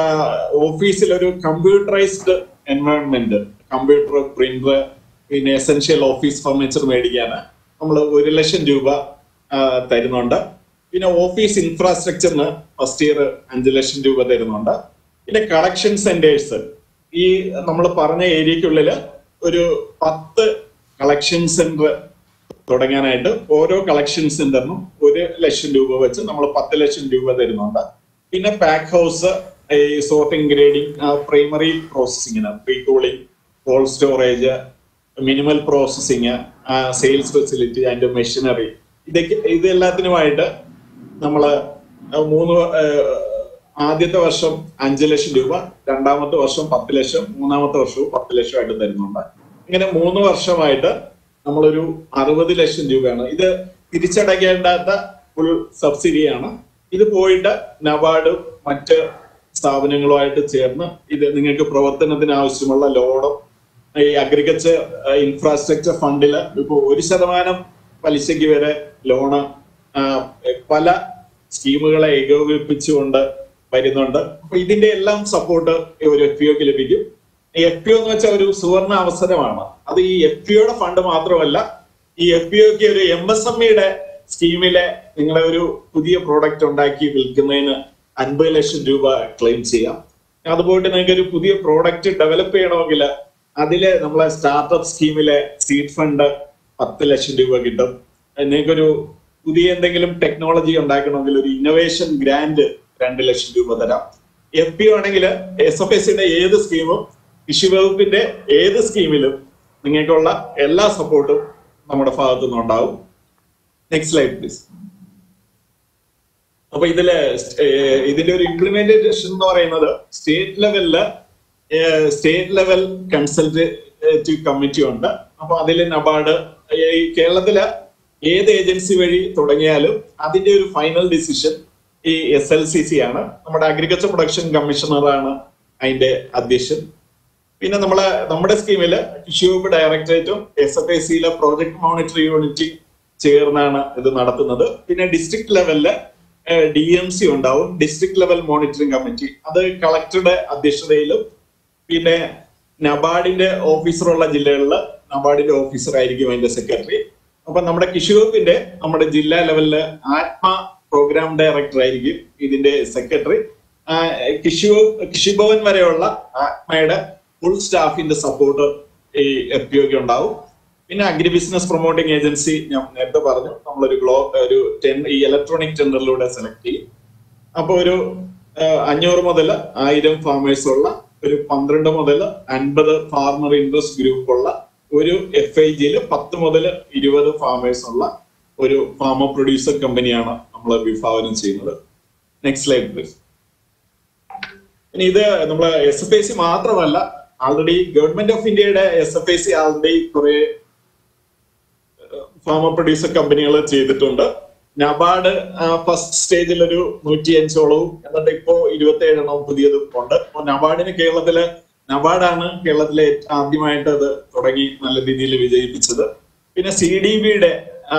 ഓഫീസിൽ ഒരു കമ്പ്യൂട്ടറൈസ്ഡ് എൻവയോൺമെന്റ് കമ്പ്യൂട്ടർ പ്രിന്റർ പിന്നെ എസെൻഷ്യൽ ഓഫീസ് ഫർണിച്ചർ മേടിക്കാൻ നമ്മൾ ഒരു ലക്ഷം രൂപ ആ, തരുന്നുണ്ട് പിന്നെ ഓഫീസ് ഇൻഫ്രാസ്ട്രക്ചറിന് ഫസ്റ്റ് ഇയർ അഞ്ച് ലക്ഷം രൂപ തരുന്നുണ്ട് പിന്നെ കളക്ഷൻ സെന്റേഴ്സ് ഈ നമ്മൾ പറഞ്ഞ ഏരിയക്കുള്ളിൽ ഒരു പത്ത് കളക്ഷൻ സെന്റർ തുടങ്ങാനായിട്ട് ഓരോ കളക്ഷൻ സെന്ററിനും ഒരു ലക്ഷം രൂപ വെച്ച് നമ്മൾ പത്ത് ലക്ഷം രൂപ തരുന്നുണ്ട് പിന്നെ പാക്ക് ഹൗസ് ഈ സോർട്ടിംഗ് ഗ്രേഡിംഗ് പ്രൈമറി പ്രോസസ്സിങ്ങിന് pre cooling cold storage minimal processing sales facility അതിന്റെ മെഷീനറി ഇതൊക്കെ ഇതെല്ലാത്തിനുമായിട്ട് നമ്മള് മൂന്ന് ആ, ആദ്യത്തെ വർഷം അഞ്ച് ലക്ഷം രൂപ രണ്ടാമത്തെ വർഷം പത്ത് ലക്ഷം മൂന്നാമത്തെ വർഷവും പത്ത് ലക്ഷമായിട്ട് തരുന്നുണ്ട് ഇങ്ങനെ മൂന്ന് വർഷമായിട്ട് നമ്മളൊരു അറുപത് ലക്ഷം രൂപയാണ് ഇത് തിരിച്ചടയ്ക്കേണ്ടാത്ത ഫുൾ സബ്സിഡിയാണ് ഇത് പോയിട്ട് നബാർഡും മറ്റ് സ്ഥാപനങ്ങളുമായിട്ട് ചേർന്ന് ഇത് നിങ്ങൾക്ക് പ്രവർത്തനത്തിന് ആവശ്യമുള്ള ലോണും ഈ അഗ്രികൾച്ചർ ഇൻഫ്രാസ്ട്രക്ചർ ഫണ്ടില് ഇപ്പൊ ഒരു ശതമാനം പലിശയ്ക്ക് വരെ ലോണ് ആ, പല സ്കീമുകളെ ഏകോപിപ്പിച്ചുകൊണ്ട് വരുന്നുണ്ട് അപ്പൊ ഇതിന്റെ എല്ലാം സപ്പോർട്ട് ഒരു എഫ് പിഒക്ക് ലഭിക്കും എഫ് പി എന്ന് വെച്ചാൽ ഒരു സുവർണ അവസരമാണ് അത് ഈ എഫ് പിഒയുടെ ഫണ്ട് മാത്രമല്ല ഈ എഫ് പി ഒക്ക് ഒരു എം എസ് എം ഇയുടെ സ്കീമിലെ നിങ്ങളെ ഒരു പുതിയ പ്രോഡക്റ്റ് ഉണ്ടാക്കി വിൽക്കുന്നതിന് അൻപത് ലക്ഷം രൂപ ക്ലെയിം ചെയ്യാം അതുപോലെ നിങ്ങൾക്ക് ഒരു പുതിയ പ്രോഡക്റ്റ് ഡെവലപ്പ് ചെയ്യണമെങ്കിൽ അതില് നമ്മളെ സ്റ്റാർട്ടപ്പ് സ്കീമിലെ സീഡ് ഫണ്ട് പത്ത് ലക്ഷം രൂപ കിട്ടും നിങ്ങൾക്കൊരു പുതിയ എന്തെങ്കിലും ടെക്നോളജി ഉണ്ടാക്കണമെങ്കിൽ ഒരു ഇന്നോവേഷൻ ഗ്രാന്റ് രണ്ട് ലക്ഷം രൂപ തരാം എഫ് പി ആണെങ്കിൽ എസ് എഫ് എസ് സിയുടെ ഏത് സ്കീമും കൃഷി വകുപ്പിന്റെ ഏത് സ്കീമിലും നിങ്ങൾക്കുള്ള എല്ലാ സപ്പോർട്ടും നമ്മുടെ ഭാഗത്തു നിന്നുണ്ടാവും നെക്സ്റ്റ് സ്ലൈഡ് പ്ലീസ് അപ്പൊ ഇതില് ഏഹ്, ഇതിന്റെ ഒരു ഇംപ്ലിമെന്റേഷൻ എന്ന് പറയുന്നത് സ്റ്റേറ്റ് ലെവലില് സ്റ്റേറ്റ് ലെവൽ കൺസൾട്ടേറ്റീവ് കമ്മിറ്റി ഉണ്ട് അപ്പൊ അതിൽ നബാർഡ് ഈ കേരളത്തില് ഏത് ഏജൻസി വഴി തുടങ്ങിയാലും അതിന്റെ ഒരു ഫൈനൽ ഡിസിഷൻ ഈ എസ് എൽ സി സി ആണ് നമ്മുടെ അഗ്രികൾച്ചർ പ്രൊഡക്ഷൻ കമ്മീഷണറാണ് അതിന്റെ അധ്യക്ഷൻ പിന്നെ നമ്മളെ നമ്മുടെ സ്കീമില് കൃഷി വകുപ്പ് ഡയറക്ടറേറ്റും എസ് എഫ് ഐ സിയിലെ പ്രോജക്ട് മോണിറ്ററി യൂണിറ്റ് ചേർന്നാണ് ഇത് നടത്തുന്നത് പിന്നെ ഡിസ്ട്രിക്ട് ലെവലില് ഡി എം സി ഉണ്ടാവും ഡിസ്ട്രിക്ട് ലെവൽ മോണിറ്ററിംഗ് കമ്മിറ്റി അത് കളക്ടറുടെ അധ്യക്ഷതയിലും പിന്നെ നബാർഡിന്റെ ഓഫീസറുള്ള ജില്ലകളിൽ നബാർഡിന്റെ ഓഫീസർ ആയിരിക്കും അതിന്റെ സെക്രട്ടറി അപ്പൊ നമ്മുടെ കൃഷി വകുപ്പിന്റെ നമ്മുടെ ജില്ലാ ലെവലില് ആത്മ പ്രോഗ്രാം ഡയറക്ടർ ആയിരിക്കും ഇതിന്റെ സെക്രട്ടറി കൃഷി വകുപ്പ്- കൃഷിഭവൻ വരെയുള്ള ആത്മയുടെ ഫുൾ സ്റ്റാഫിന്റെ സപ്പോർട്ട് ഈ എഫ് പി ഒക്ക് ഉണ്ടാവും പിന്നെ അഗ്രി ബിസിനസ് പ്രൊമോട്ടിംഗ് ഏജൻസി ഞാൻ നേരത്തെ പറഞ്ഞു നമ്മളൊരു ഗ്ലോ ഒരു ടെൻ ഈ ഇലക്ട്രോണിക് ടെൻഡറിലൂടെ സെലക്ട് ചെയ്യും അപ്പൊ ഒരു ആ, അഞ്ഞൂറ് മുതൽ ആയിരം ഫാമേഴ്സ് ഉള്ള ഒരു പന്ത്രണ്ട് മുതൽ അൻപത് ഫാർമർ ഇൻട്രസ്റ്റ് ഗ്രൂപ്പ് ഉള്ള ഒരു എഫ് ഐ ജിയിൽ പത്ത് മുതൽ ഇരുപത് ഫാമേഴ്സ് ഉള്ള ഒരു ഫാമർ പ്രൊഡ്യൂസർ കമ്പനിയാണ് നമ്മൾ വിഭാവനം ചെയ്യുന്നത് നെക്സ്റ്റ് സ്ലൈഡ് പ്ലീസ് ഇനി ഇത് നമ്മളെ എസ് എഫ് ഐ സി മാത്രമല്ല ആൾറെഡി ഗവൺമെന്റ് ഓഫ് ഇന്ത്യയുടെ S F I C already കുറെ ഫാമർ പ്രൊഡ്യൂസർ കമ്പനികൾ ചെയ്തിട്ടുണ്ട് നബാർഡ് ഫസ്റ്റ് സ്റ്റേജിൽ ഒരു നൂറ്റി അഞ്ചോളവും എന്നിട്ട് ഇപ്പോ ഇരുപത്തി ഏഴെണ്ണവും പുതിയതും ഉണ്ട് അപ്പൊ നബാർഡിന് കേരളത്തില് നബാർഡാണ് കേരളത്തിലെ ഏറ്റവും ആദ്യമായിട്ട് അത് തുടങ്ങി നല്ല രീതിയിൽ വിജയിപ്പിച്ചത് പിന്നെ സി ഡി ബിയുടെ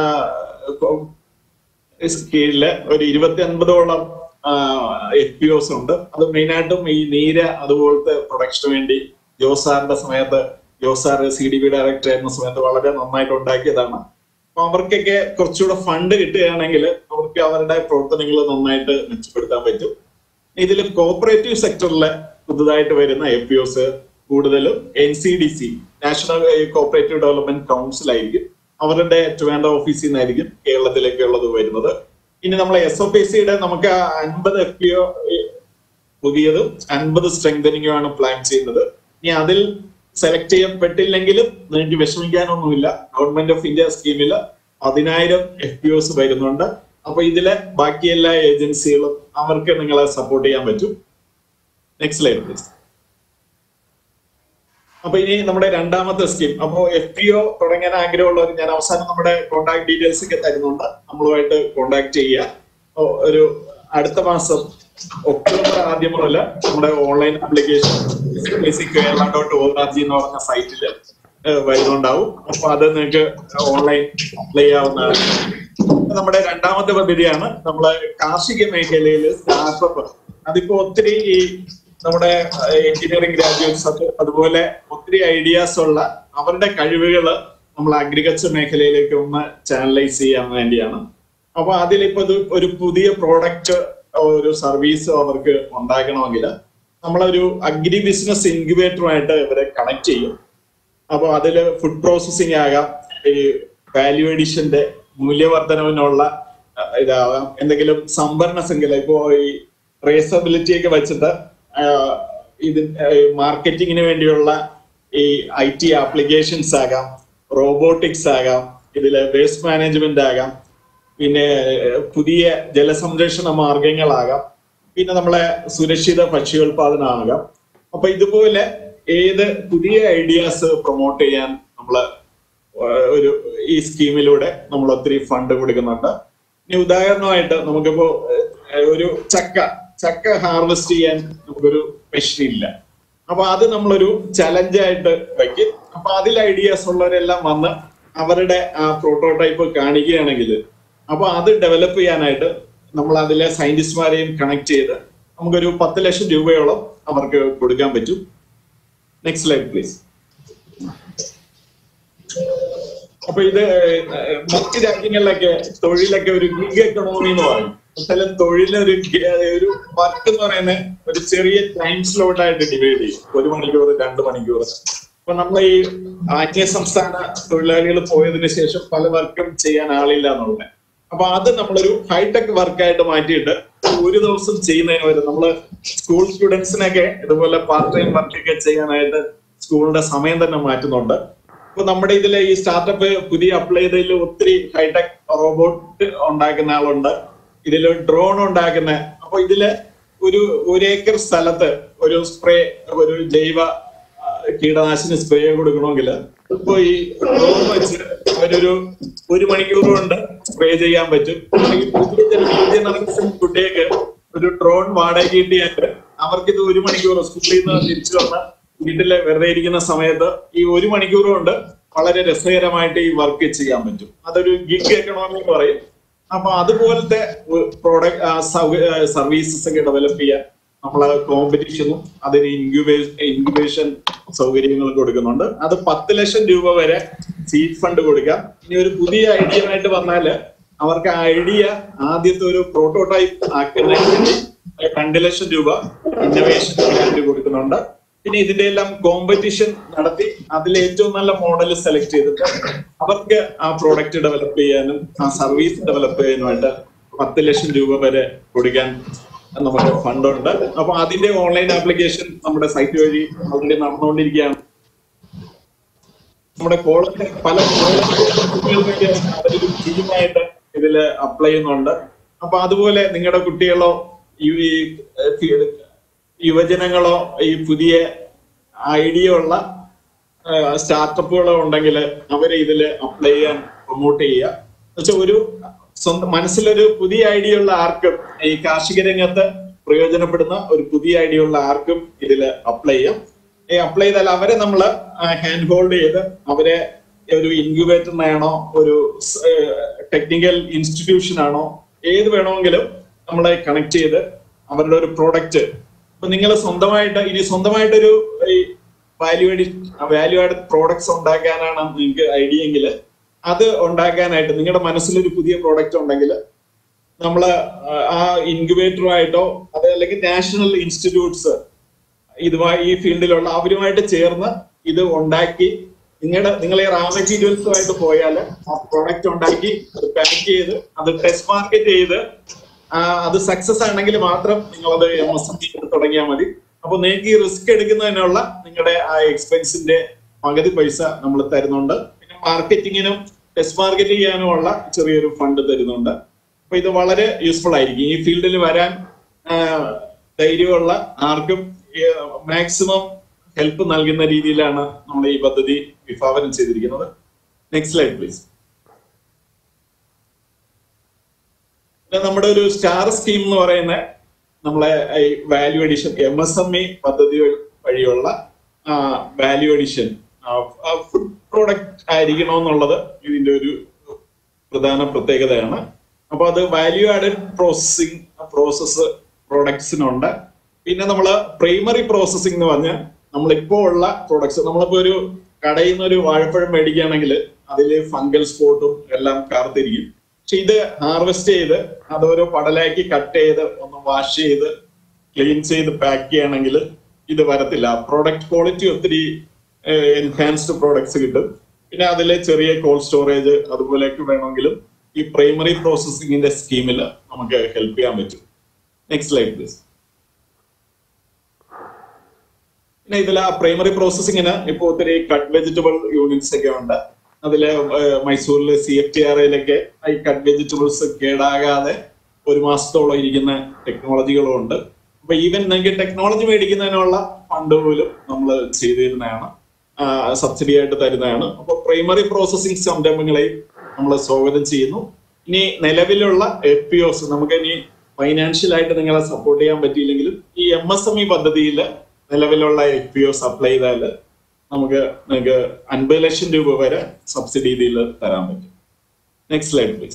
കീഴില് ഒരു ഇരുപത്തി അൻപതോളം എഫ് പി ഒസ് ഉണ്ട് അത് മെയിനായിട്ടും ഈ നീര അതുപോലത്തെ പ്രൊഡക്ഷന് വേണ്ടി ജോസാറിന്റെ സമയത്ത് ജോസാർ സി ഡി ബി ഡയറക്ടർ ആയിരുന്ന സമയത്ത് വളരെ നന്നായിട്ട് ഉണ്ടാക്കിയതാണ് അപ്പൊ അവർക്കൊക്കെ കുറച്ചുകൂടെ ഫണ്ട് കിട്ടുകയാണെങ്കിൽ അവർക്ക് അവരുടെ പ്രവർത്തനങ്ങൾ നന്നായിട്ട് മെച്ചപ്പെടുത്താൻ പറ്റും ഇതിൽ കോപ്പറേറ്റീവ് സെക്ടറിലെ പുതുതായിട്ട് വരുന്ന എഫ് പി ഒസ് കൂടുതലും N C D C national cooperative development council ആയിരിക്കും അവരുടെ ട്രിവാൻഡ്രം ഓഫീസിൽ നിന്നായിരിക്കും കേരളത്തിലേക്കുള്ളത് വരുന്നത് ഇനി നമ്മളെ എസ് ഒ പി സിയുടെ നമുക്ക് അൻപത് എഫ് പി ഒ പുതിയതും അൻപത് സ്ട്രെങ്തനിങ്ങും ആണ് പ്ലാൻ ചെയ്യുന്നത് ഇനി അതിൽ സെലക്ട് ചെയ്യപ്പെട്ടില്ലെങ്കിലും നിങ്ങൾക്ക് വിഷമിക്കാനൊന്നുമില്ല ഗവൺമെന്റ് ഓഫ് ഇന്ത്യ സ്കീമിൽ പതിനായിരം എഫ് പി ഒസ് വരുന്നുണ്ട് അപ്പൊ ഇതിലെ ബാക്കി എല്ലാ ഏജൻസികളും അവർക്ക് നിങ്ങളെ സപ്പോർട്ട് ചെയ്യാൻ പറ്റും നെക്സ്റ്റ് സ്ലൈഡ് പ്ലീസ് അപ്പൊ ഇനി നമ്മുടെ രണ്ടാമത്തെ സ്കീം അപ്പോ എഫ് പി ഒ തുടങ്ങാൻ ആഗ്രഹമുള്ളവർ ഞാൻ അവസാനം നമ്മുടെ കോൺടാക്ട് ഡീറ്റെയിൽസ് ഒക്കെ തരുന്നുണ്ട് നമ്മളുമായിട്ട് കോൺടാക്ട് ചെയ്യുക ഓ, ഒരു അടുത്ത മാസം ഒക്ടോബർ ആദ്യം മുതൽ നമ്മുടെ online application Kerala dot O R G എന്ന് പറഞ്ഞ സൈറ്റിൽ വരുന്നുണ്ടാവും അപ്പൊ അത് നിങ്ങൾക്ക് ഓൺലൈൻ അപ്ലൈ ചെയ്യാവുന്നതാണ് നമ്മുടെ രണ്ടാമത്തെ പദ്ധതിയാണ് നമ്മളെ കാർഷിക മേഖലയിൽ സ്റ്റാർട്ടപ്പ് അതിപ്പോ ഒത്തിരി ഈ നമ്മുടെ എഞ്ചിനീയറിംഗ് ഗ്രാജുവേറ്റ്സ് ഒക്കെ അതുപോലെ ഒത്തിരി ഐഡിയാസ് ഉള്ള അവരുടെ കഴിവുകൾ നമ്മൾ അഗ്രികൾച്ചർ മേഖലയിലേക്ക് ഒന്ന് ചാനലൈസ് ചെയ്യാൻ വേണ്ടിയാണ് അപ്പൊ അതിലിപ്പോ ഇത് ഒരു പുതിയ പ്രോഡക്റ്റ് ഒരു സർവീസ് അവർക്ക് ഉണ്ടാക്കണമെങ്കിൽ നമ്മളൊരു അഗ്രി ബിസിനസ് ഇൻക്യുബേറ്ററുമായിട്ട് ഇവരെ കണക്ട് ചെയ്യും അപ്പൊ അതില് ഫുഡ് പ്രോസസ്സിംഗ് ആകാം ഈ വാല്യൂ എഡിഷന്റെ മൂല്യവർദ്ധനവിനുള്ള അഹ് ഇതാവാം എന്തെങ്കിലും സംഭരണ ശൃംഖല ഇപ്പോ ഈ ട്രേസബിലിറ്റി ഒക്കെ വെച്ചിട്ട് ആഹ് ഇത് മാർക്കറ്റിങ്ങിന് വേണ്ടിയുള്ള ഈ ഐ ടി ആപ്ലിക്കേഷൻസ് ആകാം റോബോട്ടിക്സ് ആകാം ഇതില് വേസ്റ്റ് മാനേജ്മെന്റ് ആകാം പിന്നെ ഏഹ്, പുതിയ ജലസംരക്ഷണ മാർഗങ്ങളാകാം പിന്നെ നമ്മളെ സുരക്ഷിത ഭക്ഷ്യോൽപാദനമാകാം അപ്പൊ ഇതുപോലെ ഏത് പുതിയ ഐഡിയാസ് പ്രൊമോട്ട് ചെയ്യാൻ നമ്മള് ഏഹ്, ഒരു ഈ സ്കീമിലൂടെ നമ്മൾ ഒത്തിരി ഫണ്ട് കൊടുക്കുന്നുണ്ട് ഇനി ഉദാഹരണമായിട്ട് നമുക്കിപ്പോ ഏഹ്, ഒരു ചക്ക ചക്ക ഹാർവെസ്റ്റ് ചെയ്യാൻ നമുക്കൊരു മെഷീൻ ഇല്ല അപ്പൊ അത് നമ്മളൊരു ചലഞ്ചായിട്ട് വയ്ക്കും അപ്പൊ അതിൽ ഐഡിയാസ് ഉള്ളവരെല്ലാം വന്ന് അവരുടെ ആ പ്രോട്ടോടൈപ്പ് കാണിക്കുകയാണെങ്കിൽ അപ്പൊ അത് ഡെവലപ്പ് ചെയ്യാനായിട്ട് നമ്മൾ അതിലെ സയന്റിസ്റ്റ്മാരെയും കണക്ട് ചെയ്ത് നമുക്കൊരു പത്ത് ലക്ഷം രൂപയോളം അവർക്ക് കൊടുക്കാൻ പറ്റും നെക്സ്റ്റ് സ്ലൈഡ് പ്ലീസ് അപ്പൊ ഇത് ഏഹ്, മറ്റ് രാജ്യങ്ങളിലൊക്കെ തൊഴിലൊക്കെ ഒരു ഗിഗ് എക്കണോമി എന്ന് പറയും ചില തൊഴിലൊരു ഗ- ഒരു വർക്ക് എന്ന് പറയുന്നത് ഒരു ചെറിയ ടൈം സ്ലോട്ട് ആയിട്ട് ഡിവൈഡ് ചെയ്യും ഒരു മണിക്കൂർ രണ്ട് മണിക്കൂർ അപ്പൊ നമ്മൾ ഈ അന്യ സംസ്ഥാന തൊഴിലാളികൾ പോയതിനു ശേഷം പല വർക്കും ചെയ്യാൻ ആളില്ല എന്നുള്ളത് അപ്പൊ അത് നമ്മളൊരു ഹൈടെക് വർക്കായിട്ട് മാറ്റിയിട്ട് ഒരു ദിവസം ചെയ്യുന്നതിന് വരെ നമ്മള് സ്കൂൾ സ്റ്റുഡൻസിനൊക്കെ ഇതുപോലെ പാർട്ട് ടൈം വർക്കൊക്കെ ചെയ്യാനായിട്ട് സ്കൂളിന്റെ സമയം തന്നെ മാറ്റുന്നുണ്ട് ഇപ്പൊ നമ്മുടെ ഇതിലെ ഈ സ്റ്റാർട്ടപ്പ് പുതിയ അപ്ലൈ ചെയ്തതിൽ ഒത്തിരി ഹൈടെക് റോബോട്ട് ഉണ്ടാക്കുന്ന ആളുണ്ട് ഇതില് ഡ്രോൺ ഉണ്ടാക്കുന്ന അപ്പൊ ഇതില് ഒരു ഒരു ഏക്കർ സ്ഥലത്ത് ഒരു സ്പ്രേ ഒരു ജൈവ ആ, കീടനാശിനി സ്പ്രേ കൊടുക്കണമെങ്കിൽ ഇപ്പൊ ഈ ഡ്രോൺ വെച്ച് അവരൊരു ഒരു മണിക്കൂർ കൊണ്ട് സ്പ്രേ ചെയ്യാൻ പറ്റും അല്ലെങ്കിൽ പുതിയ ജനറേഷൻ കുട്ടികൾക്ക് ഒരു ഡ്രോൺ വാടക കിട്ടിയാൽ അവർക്കിത് ഒരു മണിക്കൂർ സ്കൂളിൽ നിന്ന് തിരിച്ചു വന്ന് വീട്ടില് വെറുതെ ഇരിക്കുന്ന സമയത്ത് ഈ ഒരു മണിക്കൂർ കൊണ്ട് വളരെ രസകരമായിട്ട് ഈ വർക്ക് ചെയ്യാൻ പറ്റും അതൊരു ഗിഗ് എക്കണോമി എന്ന് പറയും അപ്പൊ അതുപോലത്തെ പ്രോഡക്റ്റ് സർവീസസ് ഒക്കെ ഡെവലപ്പ് ചെയ്യാൻ നമ്മള് കോമ്പറ്റീഷനും അതിന് ഇൻക്യുബേ ഇൻക്യുബേഷൻ സൗകര്യങ്ങൾ കൊടുക്കുന്നുണ്ട് അത് പത്ത് ലക്ഷം രൂപ വരെ സീഡ് ഫണ്ട് കൊടുക്കാം ഇനി ഒരു പുതിയ ഐഡിയ ആയിട്ട് വന്നാല് അവർക്ക് ആ ഐഡിയ ആദ്യത്തെ ഒരു പ്രോട്ടോടൈപ്പ് ആക്കുന്നതിന് വേണ്ടി രണ്ട് ലക്ഷം രൂപ ഇന്നോവേഷൻ ഗ്രാന്റ് കൊടുക്കുന്നുണ്ട് പിന്നെ ഇതിന്റെ എല്ലാം കോമ്പറ്റീഷൻ നടത്തി അതിൽ ഏറ്റവും നല്ല മോഡൽ സെലക്ട് ചെയ്തിട്ട് അവർക്ക് ആ പ്രോഡക്റ്റ് ഡെവലപ്പ് ചെയ്യാനും ആ സർവീസ് ഡെവലപ്പ് ചെയ്യാനുമായിട്ട് പത്ത് ലക്ഷം രൂപ വരെ കൊടുക്കാൻ നമുക്ക് ഫണ്ടുണ്ട് അപ്പൊ അതിന്റെ ഓൺലൈൻ ആപ്ലിക്കേഷൻ നമ്മുടെ സൈറ്റ് വഴി ഓൾറെഡി നടന്നുകൊണ്ടിരിക്കുകയാണ് നമ്മുടെ കോളേജ് പല കോളേജുകൾക്ക് അവരൊരു ടീമായിട്ട് ഇതില് അപ്ലൈ ചെയ്യുന്നുണ്ട് അപ്പൊ അതുപോലെ നിങ്ങളുടെ കുട്ടികളോ ഈ ഈ, ഏഹ്, യുവജനങ്ങളോ ഈ പുതിയ ഐഡിയ ഉള്ള സ്റ്റാർട്ടപ്പുകളോ ഉണ്ടെങ്കിൽ അവരെ ഇതില് അപ്ലൈ ചെയ്യാൻ പ്രൊമോട്ട് ചെയ്യുക എന്നുവെച്ചാൽ ഒരു സ്വന്തം മനസ്സിലൊരു പുതിയ ഐഡിയ ഉള്ള ആർക്കും ഈ കാർഷിക രംഗത്ത് പ്രയോജനപ്പെടുന്ന ഒരു പുതിയ ഐഡിയ ഉള്ള ആർക്കും ഇതിൽ അപ്ലൈ ചെയ്യാം ഈ അപ്ലൈ ചെയ്താൽ അവരെ നമ്മൾ ഹാൻഡ് ഹോൾഡ് ചെയ്ത് അവരെ ഒരു ഇൻക്യുബേറ്ററിനാണോ ഒരു ടെക്നിക്കൽ ഇൻസ്റ്റിറ്റ്യൂഷൻ ആണോ ഏത് വേണമെങ്കിലും നമ്മളെ കണക്ട് ചെയ്ത് അവരുടെ ഒരു പ്രോഡക്റ്റ് ഇപ്പൊ നിങ്ങൾ സ്വന്തമായിട്ട് ഇനി സ്വന്തമായിട്ടൊരു ഈ value add value add products ഉണ്ടാക്കാനാണ് നിങ്ങൾക്ക് ഐഡിയ എങ്കിൽ അത് ഉണ്ടാക്കാനായിട്ട് നിങ്ങളുടെ മനസ്സിലൊരു പുതിയ പ്രോഡക്റ്റ് ഉണ്ടെങ്കിൽ നമ്മള് ആ ഇൻക്യുബേറ്ററുമായിട്ടോ അത് അല്ലെങ്കിൽ നാഷണൽ ഇൻസ്റ്റിറ്റ്യൂട്ട്സ് ഇതുമായി ഈ ഫീൽഡിലുള്ള അവരുമായിട്ട് ചേർന്ന് ഇത് ഉണ്ടാക്കി നിങ്ങളുടെ നിങ്ങൾ ഈ റാ മെറ്റീരിയൽസുമായിട്ട് പോയാൽ ആ പ്രോഡക്റ്റ് ഉണ്ടാക്കി അത് പാക്ക് ചെയ്ത് അത് ടെസ്റ്റ് മാർക്കറ്റ് ചെയ്ത് ആ, അത് സക്സസ് ആണെങ്കിൽ മാത്രം നിങ്ങൾ അത് എം എസ് എം തുടങ്ങിയാൽ മതി അപ്പൊ നിങ്ങൾക്ക് ഈ റിസ്ക് എടുക്കുന്നതിനുള്ള നിങ്ങളുടെ ആ എക്സ്പെൻസിന്റെ പകുതി പൈസ നമ്മൾ തരുന്നുണ്ട് പിന്നെ മാർക്കറ്റിങ്ങിനും ടെസ്റ്റ് മാർക്കറ്റ് ചെയ്യാനുമുള്ള ചെറിയൊരു ഫണ്ട് തരുന്നുണ്ട് അപ്പൊ ഇത് വളരെ യൂസ്ഫുൾ ആയിരിക്കും ഈ ഫീൽഡിൽ വരാൻ ആ, ധൈര്യമുള്ള ആർക്കും മാക്സിമം ഹെൽപ്പ് നൽകുന്ന രീതിയിലാണ് നമ്മൾ ഈ പദ്ധതി വിഭാവനം ചെയ്തിരിക്കുന്നത് നെക്സ്റ്റ് സ്ലൈഡ് പ്ലീസ് നമ്മുടെ ഒരു സ്റ്റാർ സ്കീം എന്ന് പറയുന്ന നമ്മളെ ഈ value addition M S M E പദ്ധതി വഴിയുള്ള വാല്യൂ അഡീഷൻ ഫുഡ് പ്രോഡക്റ്റ് ആയിരിക്കണമെന്നുള്ളത് ഇതിന്റെ ഒരു പ്രധാന പ്രത്യേകതയാണ് അപ്പൊ അത് വാല്യൂ ആഡഡ് പ്രോസസ്സിംഗ് പ്രോസസ്സ് പ്രോഡക്ട്സിനുണ്ട് പിന്നെ നമ്മൾ പ്രൈമറി പ്രോസസ്സിംഗ് എന്ന് പറഞ്ഞാൽ നമ്മളിപ്പോ ഉള്ള പ്രോഡക്ട്സ് നമ്മളിപ്പോ ഒരു കടയിൽ നിന്ന് ഒരു വാഴപ്പഴം മേടിക്കുകയാണെങ്കിൽ അതിൽ ഫംഗൽ സ്പോട്ടും എല്ലാം കാർത്തിരിക്കും പക്ഷെ ഇത് ഹാർവെസ്റ്റ് ചെയ്ത് അത് ഓരോ പടലാക്കി കട്ട് ചെയ്ത് ഒന്ന് വാഷ് ചെയ്ത് ക്ലീൻ ചെയ്ത് പാക്ക് ചെയ്യുകയാണെങ്കിൽ ഇത് വരത്തില്ല പ്രോഡക്റ്റ് ക്വാളിറ്റി ഒത്തിരി എൻഹാൻസ്ഡ് പ്രോഡക്ട്സ് കിട്ടും പിന്നെ അതിൽ ചെറിയ കോൾഡ് സ്റ്റോറേജ് അതുപോലെയൊക്കെ വേണമെങ്കിലും ഈ പ്രൈമറി പ്രോസസ്സിംഗിന്റെ സ്കീമിൽ നമുക്ക് ഹെൽപ്പ് ചെയ്യാൻ പറ്റും നെക്സ്റ്റ് സ്ലൈഡ് പ്ലീസ് പിന്നെ ഇതിൽ ആ പ്രൈമറി പ്രോസസ്സിങ്ങിന് ഇപ്പോൾ ഒത്തിരി കട്ട് വെജിറ്റബിൾ യൂണിറ്റ്സ് ഒക്കെ ഉണ്ട് അതില് ഏഹ്, മൈസൂരിലെ സി എഫ് ടി ആർഐയിലൊക്കെ ഈ കട്ട് വെജിറ്റബിൾസ് കേടാകാതെ ഒരു മാസത്തോളം ഇരിക്കുന്ന ടെക്നോളജികളും ഉണ്ട് അപ്പൊ ഈവൻ നിങ്ങൾക്ക് ടെക്നോളജി മേടിക്കുന്നതിനുള്ള ഫണ്ട് പോലും നമ്മൾ ചെയ്തിരുന്നതാണ് സബ്സിഡി ആയിട്ട് തരുന്നതാണ് അപ്പൊ പ്രൈമറി പ്രോസസ്സിംഗ് സംരംഭങ്ങളെയും നമ്മൾ സ്വാഗതം ചെയ്യുന്നു ഇനി നിലവിലുള്ള എഫ് പി ഒസ് നമുക്ക് ഇനി ഫൈനാൻഷ്യൽ ആയിട്ട് നിങ്ങളെ സപ്പോർട്ട് ചെയ്യാൻ പറ്റിയില്ലെങ്കിലും ഈ എം എസ് എം ഇ പദ്ധതിയിൽ നിലവിലുള്ള എഫ് പി ഒസ് അപ്ലൈ ചെയ്താൽ നമുക്ക് നിങ്ങൾക്ക് അൻപത് ലക്ഷം രൂപ വരെ സബ്സിഡി ഇതിൽ തരാൻ പറ്റും നെക്സ്റ്റ് സ്ലൈഡ് പ്ലീസ്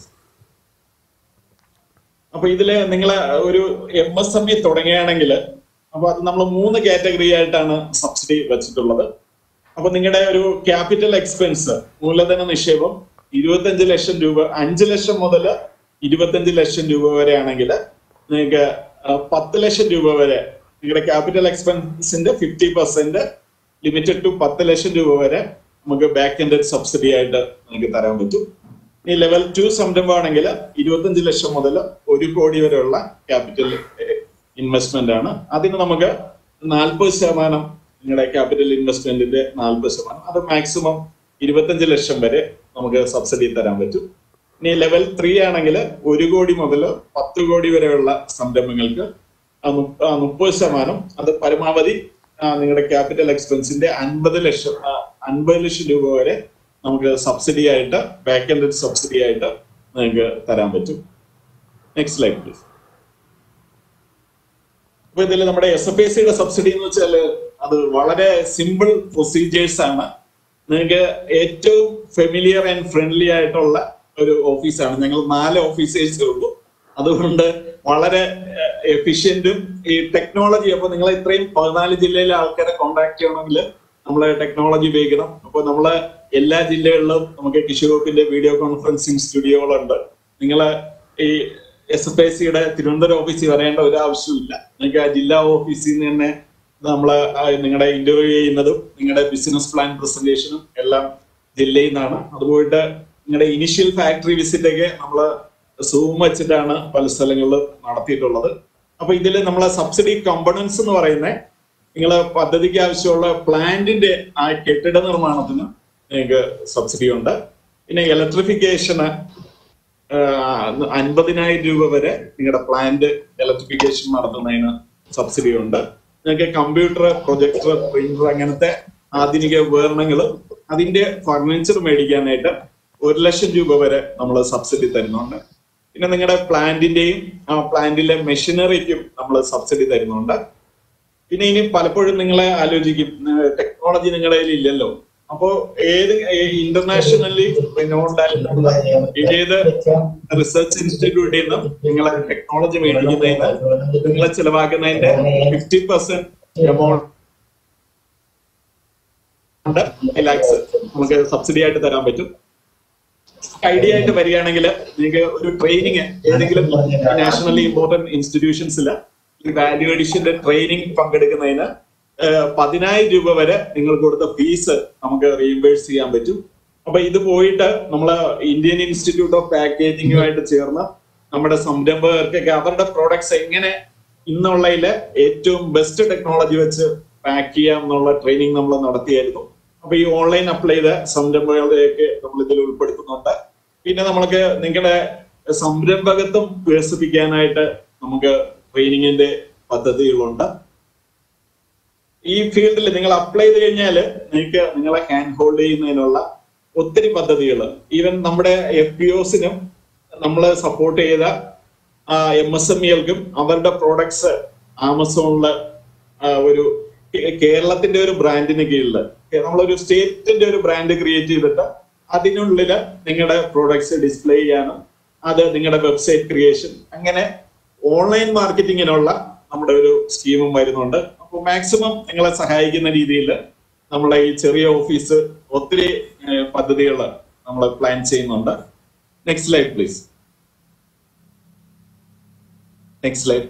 അപ്പൊ ഇതില് നിങ്ങളെ ഒരു എം എസ് എം ഇ തുടങ്ങുകയാണെങ്കിൽ അപ്പൊ അത് നമ്മൾ മൂന്ന് കാറ്റഗറി ആയിട്ടാണ് സബ്സിഡി വെച്ചിട്ടുള്ളത് അപ്പൊ നിങ്ങളുടെ ഒരു ക്യാപിറ്റൽ എക്സ്പെൻസ് മൂലധന നിക്ഷേപം ഇരുപത്തഞ്ച് ലക്ഷം രൂപ അഞ്ച് ലക്ഷം മുതൽ ഇരുപത്തഞ്ച് ലക്ഷം രൂപ വരെ ആണെങ്കിൽ നിങ്ങൾക്ക് ആ, പത്ത് ലക്ഷം രൂപ വരെ നിങ്ങളുടെ ക്യാപിറ്റൽ എക്സ്പെൻസിന്റെ ഫിഫ്റ്റി പെർസെന്റ് ലിമിറ്റഡ് ടു പത്ത് ലക്ഷം രൂപ വരെ നമുക്ക് ബാക്ക് എൻഡ് സബ്സിഡി ആയിട്ട് നിങ്ങൾക്ക് തരാൻ പറ്റും ഈ ലെവൽ ടു സംരംഭമാണെങ്കിൽ ഇരുപത്തഞ്ച് ലക്ഷം മുതൽ ഒരു കോടി വരെയുള്ള ക്യാപിറ്റൽ ഇൻവെസ്റ്റ്മെന്റ് ആണ് അതിന് നമുക്ക് നാൽപ്പത് ശതമാനം നിങ്ങളുടെ ക്യാപിറ്റൽ ഇൻവെസ്റ്റ്മെന്റിന്റെ നാൽപ്പത് ശതമാനം അത് മാക്സിമം ഇരുപത്തഞ്ച് ലക്ഷം വരെ നമുക്ക് സബ്സിഡി തരാൻ പറ്റും ഇനി ലെവൽ ത്രീ ആണെങ്കിൽ ഒരു കോടി മുതൽ പത്ത് കോടി വരെയുള്ള സംരംഭങ്ങൾക്ക് ആ മു- ആ മുപ്പത് ശതമാനം അത് പരമാവധി ആ, നിങ്ങളുടെ ക്യാപിറ്റൽ എക്സ്പെൻസിന്റെ അൻപത് ലക്ഷം ആ, അൻപത് ലക്ഷം രൂപ വരെ നമുക്ക് സബ്സിഡി ആയിട്ട് ബാക്ക് എൻഡ് സബ്സിഡി ആയിട്ട് നിങ്ങൾക്ക് തരാൻ പറ്റും നെക്സ്റ്റ് സ്ലൈഡ് പ്ലീസ് അപ്പൊ ഇതിൽ നമ്മുടെ എസ് എഫ് എ സിയുടെ സബ്സിഡി എന്ന് വെച്ചാൽ അത് വളരെ സിമ്പിൾ പ്രൊസീജിയേഴ്സ് ആണ് നിങ്ങൾക്ക് ഏറ്റവും ഫെമിലിയർ ആൻഡ് ഫ്രണ്ട്ലി ആയിട്ടുള്ള ഒരു ഓഫീസാണ് ഞങ്ങൾ നാല് ഓഫീസേഴ്സേ ഉള്ളൂ അതുകൊണ്ട് വളരെ എഫിഷ്യന്റും ഈ ടെക്നോളജി അപ്പൊ നിങ്ങൾ ഇത്രയും പതിനാല് ജില്ലയിലെ ആൾക്കാരെ കോണ്ടാക്ട് ചെയ്യണമെങ്കിൽ നമ്മൾ ടെക്നോളജി ഉപയോഗിക്കണം അപ്പൊ നമ്മള് എല്ലാ ജില്ലകളിലും നമുക്ക് കിഷോപ്പിന്റെ വീഡിയോ കോൺഫറൻസിങ് സ്റ്റുഡിയോകളുണ്ട് നിങ്ങള് ഈ എസ് എഫ് ഐ സിയുടെ തിരുവനന്തപുരം ഓഫീസിൽ വരേണ്ട ഒരു ആവശ്യമില്ല നിങ്ങൾക്ക് ആ ജില്ലാ ഓഫീസിൽ നിന്ന് തന്നെ നമ്മള് ആ നിങ്ങളുടെ ഇന്റർവ്യൂ ചെയ്യുന്നതും നിങ്ങളുടെ ബിസിനസ് പ്ലാൻ പ്രസന്റേഷനും എല്ലാം ജില്ലയിൽ നിന്നാണ് അതുപോയിട്ട് നിങ്ങളുടെ ഇനിഷ്യൽ ഫാക്ടറി വിസിറ്റ് ഒക്കെ നമ്മള് സൂം വെച്ചിട്ടാണ് പല സ്ഥലങ്ങളിലും നടത്തിയിട്ടുള്ളത് അപ്പൊ ഇതിൽ നമ്മളെ സബ്സിഡി കമ്പണൻസ് എന്ന് പറയുന്നത് നിങ്ങൾ പദ്ധതിക്ക് ആവശ്യമുള്ള പ്ലാന്റിന്റെ ആ കെട്ടിട നിർമ്മാണത്തിന് നിങ്ങൾക്ക് സബ്സിഡി ഉണ്ട് പിന്നെ ഇലക്ട്രിഫിക്കേഷന് അൻപതിനായിരം രൂപ വരെ നിങ്ങളുടെ പ്ലാന്റ് ഇലക്ട്രിഫിക്കേഷൻ നടത്തുന്നതിന് സബ്സിഡി ഉണ്ട് നിങ്ങൾക്ക് കമ്പ്യൂട്ടർ പ്രൊജക്ടർ പ്രിന്റർ അങ്ങനത്തെ ആധുനിക ഉപകരണങ്ങൾ അതിന്റെ ഫർണിച്ചർ മേടിക്കാനായിട്ട് ഒരു ലക്ഷം രൂപ വരെ നമ്മൾ സബ്സിഡി തരുന്നുണ്ട് പിന്നെ നിങ്ങളുടെ പ്ലാന്റിന്റെയും ആ പ്ലാന്റിലെ മെഷീനറിക്കും നമ്മൾ സബ്സിഡി തരുന്നുണ്ട് പിന്നെ ഇനി പലപ്പോഴും നിങ്ങളെ ആലോചിക്കും ടെക്നോളജി നിങ്ങളുടെ കയ്യിൽ ഇല്ലല്ലോ അപ്പോ ഏത് ഇന്റർനാഷണലി റിനോൺഡ് ആയിട്ടുള്ള ഏത് റിസർച്ച് ഇൻസ്റ്റിറ്റ്യൂട്ടിൽ നിന്ന് നിങ്ങളെ ടെക്നോളജി മേടിക്കുന്നതിന് നിങ്ങളെ ചെലവാക്കുന്നതിന്റെ ഫിഫ്റ്റി പെർസെന്റ് എമൗണ്ട് ലാക്സ് നമുക്ക് സബ്സിഡി ആയിട്ട് തരാൻ പറ്റും ഐഡിയ ആയിട്ട് വരികയാണെങ്കിൽ നിങ്ങൾക്ക് ഒരു ട്രെയിനിങ് ഏതെങ്കിലും നാഷണലി ഇമ്പോർട്ടന്റ് ഇൻസ്റ്റിറ്റ്യൂഷൻസിൽ ഈ വാല്യൂ അഡീഷന്റെ ട്രെയിനിങ് പങ്കെടുക്കുന്നതിന് ഏഹ്, പതിനായിരം രൂപ വരെ നിങ്ങൾ കൊടുത്ത ഫീസ് നമുക്ക് റീഇംബേഴ്സ് ചെയ്യാൻ പറ്റും അപ്പൊ ഇത് പോയിട്ട് നമ്മള് ഇന്ത്യൻ ഇൻസ്റ്റിറ്റ്യൂട്ട് ഓഫ് പാക്കേജിംഗുമായിട്ട് ചേർന്ന് നമ്മുടെ സംരംഭകർക്കൊക്കെ അവരുടെ പ്രോഡക്ട്സ് എങ്ങനെ ഇന്നുള്ളതിലെ ഏറ്റവും ബെസ്റ്റ് ടെക്നോളജി വെച്ച് പാക്ക് ചെയ്യാം എന്നുള്ള ട്രെയിനിങ് നമ്മൾ നടത്തിയായിരുന്നു അപ്പൊ ഈ ഓൺലൈൻ അപ്ലൈ ചെയ്ത സംരംഭങ്ങളെയൊക്കെ നമ്മൾ ഇതിൽ ഉൾപ്പെടുത്തുന്നുണ്ട് പിന്നെ നമുക്ക് നിങ്ങളുടെ സംരംഭകത്വം വികസിപ്പിക്കാനായിട്ട് നമുക്ക് ട്രെയിനിങ്ങിന്റെ പദ്ധതികളുണ്ട് ഈ ഫീൽഡിൽ നിങ്ങൾ അപ്ലൈ ചെയ്ത് കഴിഞ്ഞാൽ നിങ്ങൾക്ക് നിങ്ങളെ ഹാൻഡ് ഹോൾഡ് ചെയ്യുന്നതിനുള്ള ഒത്തിരി പദ്ധതികൾ ഈവൻ നമ്മുടെ എഫ് പി ഒസിനും നമ്മൾ സപ്പോർട്ട് ചെയ്ത എം എസ് എം ഇകൾക്കും അവരുടെ പ്രോഡക്ട്സ് ആമസോണില് ആ, ഒരു കേ- കേരളത്തിന്റെ ഒരു ബ്രാൻഡിന് കീഴിൽ നമ്മളൊരു സ്റ്റേറ്റിന്റെ ഒരു ബ്രാൻഡ് ക്രിയേറ്റ് ചെയ്തിട്ട് അതിനുള്ളില് നിങ്ങളുടെ പ്രോഡക്ട്സ് ഡിസ്പ്ലേ ചെയ്യാനും അത് നിങ്ങളുടെ വെബ്സൈറ്റ് ക്രിയേഷൻ അങ്ങനെ ഓൺലൈൻ മാർക്കറ്റിങ്ങിനുള്ള നമ്മുടെ ഒരു സ്കീമും വരുന്നുണ്ട് അപ്പോൾ മാക്സിമം നിങ്ങളെ സഹായിക്കുന്ന രീതിയിൽ നമ്മളെ ഈ ചെറിയ ഓഫീസ് ഒത്തിരി പദ്ധതികൾ നമ്മൾ പ്ലാൻ ചെയ്യുന്നുണ്ട് next life please next life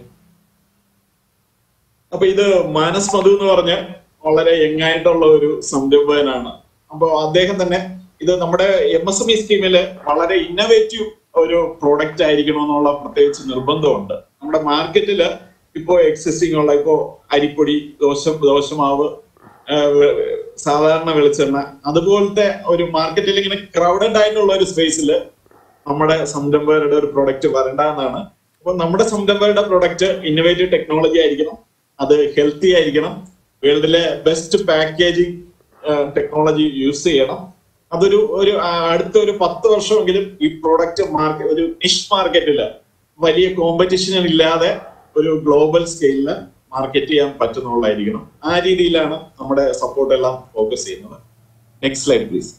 അപ്പൊ ഇത് മാനസ് മധു എന്ന് പറഞ്ഞ വളരെ യങ് ആയിട്ടുള്ള ഒരു സംരംഭകനാണ് അപ്പൊ അദ്ദേഹം തന്നെ ഇത് നമ്മുടെ എം എസ് എം ഇ സ്കീമില് വളരെ ഇന്നോവേറ്റീവ് ഒരു പ്രോഡക്റ്റ് ആയിരിക്കണം എന്നുള്ള പ്രത്യേകിച്ച് നിർബന്ധമുണ്ട് നമ്മുടെ മാർക്കറ്റില് ഇപ്പോ എക്സിസ്റ്റിംഗ് ഉള്ള ഇപ്പോ അരിപ്പൊടി ദോശ ദോശമാവ് ആ, വെ- സാധാരണ വെളിച്ചെണ്ണ അതുപോലത്തെ ഒരു മാർക്കറ്റിൽ ഇങ്ങനെ ക്രൗഡഡ് ആയിട്ടുള്ള ഒരു സ്പേസിൽ നമ്മുടെ സംരംഭകരുടെ ഒരു പ്രൊഡക്റ്റ് വരണ്ടെന്നാണ് അപ്പൊ നമ്മുടെ സംരംഭകരുടെ പ്രൊഡക്റ്റ് ഇന്നോവേറ്റീവ് ടെക്നോളജി ആയിരിക്കണം അത് ഹെൽത്തി ആയിരിക്കണം വേൾഡിലെ ബെസ്റ്റ് പാക്കേജിംഗ് ടെക്നോളജി യൂസ് ചെയ്യണം അതൊരു ഒരു ആ, അടുത്ത ഒരു പത്ത് വർഷമെങ്കിലും ഈ പ്രോഡക്റ്റ് മാർക്കറ്റ് ഒരു നിഷ് മാർക്കറ്റില് വലിയ കോമ്പറ്റീഷൻ ഇല്ലാതെ ഒരു ഗ്ലോബൽ സ്കെയിലില് മാർക്കറ്റ് ചെയ്യാൻ പറ്റുന്നുള്ളതായിരിക്കണം ആ രീതിയിലാണ് നമ്മുടെ സപ്പോർട്ട് എല്ലാം ഫോക്കസ് ചെയ്യുന്നത് next slide please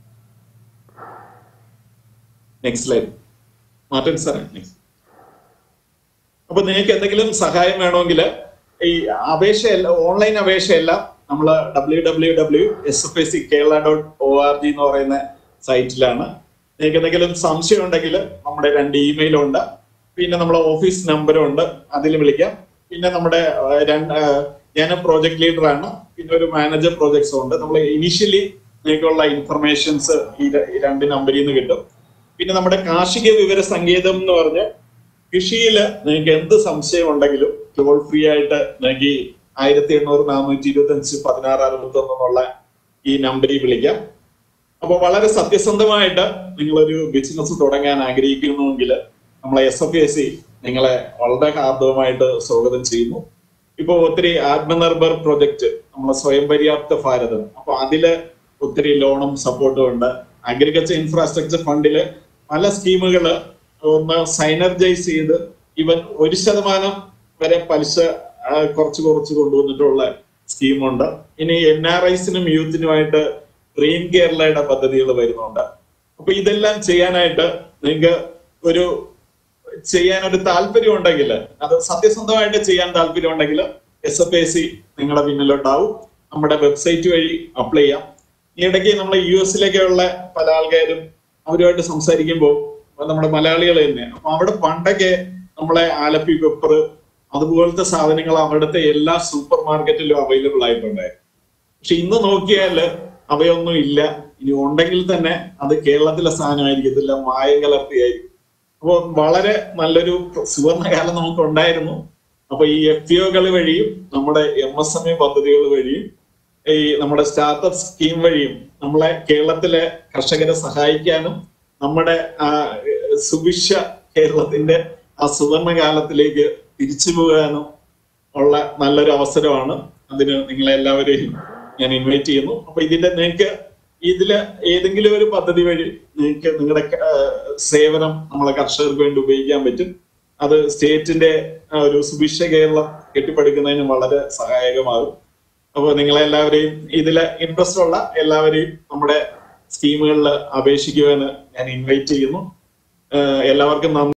next slide Martin sir next അപ്പൊ നിങ്ങൾക്ക് എന്തെങ്കിലും സഹായം വേണമെങ്കിൽ ഈ അപേക്ഷയല്ല ഓൺലൈൻ അപേക്ഷയല്ല നമ്മൾ W W W S F S C Kerala dot O R G എന്ന് പറയുന്ന സൈറ്റിലാണ് നിങ്ങൾക്ക് എന്തെങ്കിലും സംശയം ഉണ്ടെങ്കിൽ നമ്മുടെ രണ്ട് ഇമെയിൽ ഉണ്ട് പിന്നെ നമ്മുടെ ഓഫീസ് നമ്പറും ഉണ്ട് അതിൽ വിളിക്കാം പിന്നെ നമ്മുടെ ആ, രണ്ട് ആ, ഞാൻ പ്രോജക്ട് ലീഡർ ആണ് പിന്നെ ഒരു മാനേജർ പ്രോജക്ട്സും ഉണ്ട് നമ്മൾ ഇനിഷ്യലി നിങ്ങൾക്കുള്ള ഇൻഫർമേഷൻസ് ഈ ര- ഈ രണ്ട് നമ്പറിൽ നിന്ന് കിട്ടും പിന്നെ നമ്മുടെ കാർഷിക വിവര സങ്കേതം എന്ന് പറഞ്ഞ് കൃഷിയില് നിങ്ങൾക്ക് എന്ത് സംശയം ഉണ്ടെങ്കിലും ടോൾ ഫ്രീ ആയിട്ട് നിങ്ങൾക്ക് ഈ ആയിരത്തി എണ്ണൂറ് നാനൂറ്റി ഇരുപത്തി അഞ്ച് പതിനാറ് അറുപത്തി എന്നുള്ള ഈ നമ്പറിൽ വിളിക്കാം അപ്പൊ വളരെ സത്യസന്ധമായിട്ട് നിങ്ങളൊരു ബിസിനസ് തുടങ്ങാൻ ആഗ്രഹിക്കുന്നുവെങ്കിൽ നമ്മളെ എസ് എഫ് എ സി നിങ്ങളെ വളരെ ഹാർദവമായിട്ട് സ്വാഗതം ചെയ്യുന്നു ഇപ്പൊ ഒത്തിരി ആത്മനിർഭർ പ്രൊജക്ട് നമ്മളെ സ്വയം പര്യാപ്ത ഭാരതം അപ്പൊ അതില് ഒത്തിരി ലോണും സപ്പോർട്ടും ഉണ്ട് അഗ്രികൾച്ചർ ഇൻഫ്രാസ്ട്രക്ചർ ഫണ്ടില് പല സ്കീമുകള് ഒന്ന് സൈനർജൈസ് ചെയ്ത് ഇവൻ ഒരു ശതമാനം വരെ പലിശ ആ, കുറച്ച് കുറച്ച് കൊണ്ടുവന്നിട്ടുള്ള സ്കീമുണ്ട് ഇനി എൻ ആർ ഐസിനും യൂത്തിനുമായിട്ട് ഡ്രീം കേരളയുടെ പദ്ധതികൾ വരുന്നുണ്ട് അപ്പൊ ഇതെല്ലാം ചെയ്യാനായിട്ട് നിങ്ങൾക്ക് ഒരു ചെയ്യാൻ ഒരു താല്പര്യം ഉണ്ടെങ്കിൽ അത് സത്യസന്ധമായിട്ട് ചെയ്യാൻ താല്പര്യം ഉണ്ടെങ്കിൽ എസ് എഫ് എ സി നിങ്ങളുടെ പിന്നിലുണ്ടാവും നമ്മുടെ വെബ്സൈറ്റ് വഴി അപ്ലൈ ചെയ്യാം ഈ ഇടയ്ക്ക് നമ്മൾ യു എസിലേക്കുള്ള പല ആൾക്കാരും അവരുമായിട്ട് സംസാരിക്കുമ്പോൾ നമ്മുടെ മലയാളികൾ തന്നെ അപ്പൊ അവിടെ പണ്ടൊക്കെ നമ്മളെ ആലപ്പി പെപ്പർ അതുപോലത്തെ സാധനങ്ങൾ അവിടുത്തെ എല്ലാ സൂപ്പർ മാർക്കറ്റിലും അവൈലബിൾ ആയിട്ടുണ്ടായിരുന്നു പക്ഷെ ഇന്ന് നോക്കിയാല് അവയൊന്നും ഇല്ല ഇനി ഉണ്ടെങ്കിൽ തന്നെ അത് കേരളത്തിലെ സാധനമായിരിക്കത്തില്ല മായം കലർത്തിയായിരിക്കും അപ്പൊ വളരെ നല്ലൊരു സുവർണകാലം നമുക്ക് ഉണ്ടായിരുന്നു അപ്പൊ ഈ എഫ് ഒകൾ വഴിയും നമ്മുടെ എം എസ് എം എ പദ്ധതികൾ വഴിയും ഈ നമ്മുടെ സ്റ്റാർട്ടപ്പ് സ്കീം വഴിയും നമ്മളെ കേരളത്തിലെ കർഷകരെ സഹായിക്കാനും നമ്മുടെ ആ സുഭിക്ഷ കേരളത്തിന്റെ ആ സുവർണ കാലത്തിലേക്ക് തിരിച്ചു പോകാനും ഉള്ള നല്ലൊരു അവസരമാണ് അതിന് നിങ്ങളെ എല്ലാവരെയും ഞാൻ ഇൻവൈറ്റ് ചെയ്യുന്നു അപ്പൊ ഇതിന്റെ നിങ്ങൾക്ക് ഇതില് ഏതെങ്കിലും ഒരു പദ്ധതി വഴി നിങ്ങൾക്ക് നിങ്ങളുടെ ആ, സേവനം നമ്മളെ കർഷകർക്ക് വേണ്ടി ഉപയോഗിക്കാൻ പറ്റും അത് സ്റ്റേറ്റിന്റെ ആ, ഒരു സുഭിക്ഷ കേരളം കെട്ടിപ്പടുക്കുന്നതിന് വളരെ സഹായകമാകും അപ്പോൾ നിങ്ങളെ എല്ലാവരെയും ഇതില് ഇൻട്രസ്റ്റ് ഉള്ള എല്ലാവരെയും നമ്മുടെ സ്കീമുകളിൽ അപേക്ഷിക്കുവാൻ ഞാൻ ഇൻവൈറ്റ് ചെയ്യുന്നു ആ, എല്ലാവർക്കും നന്ദി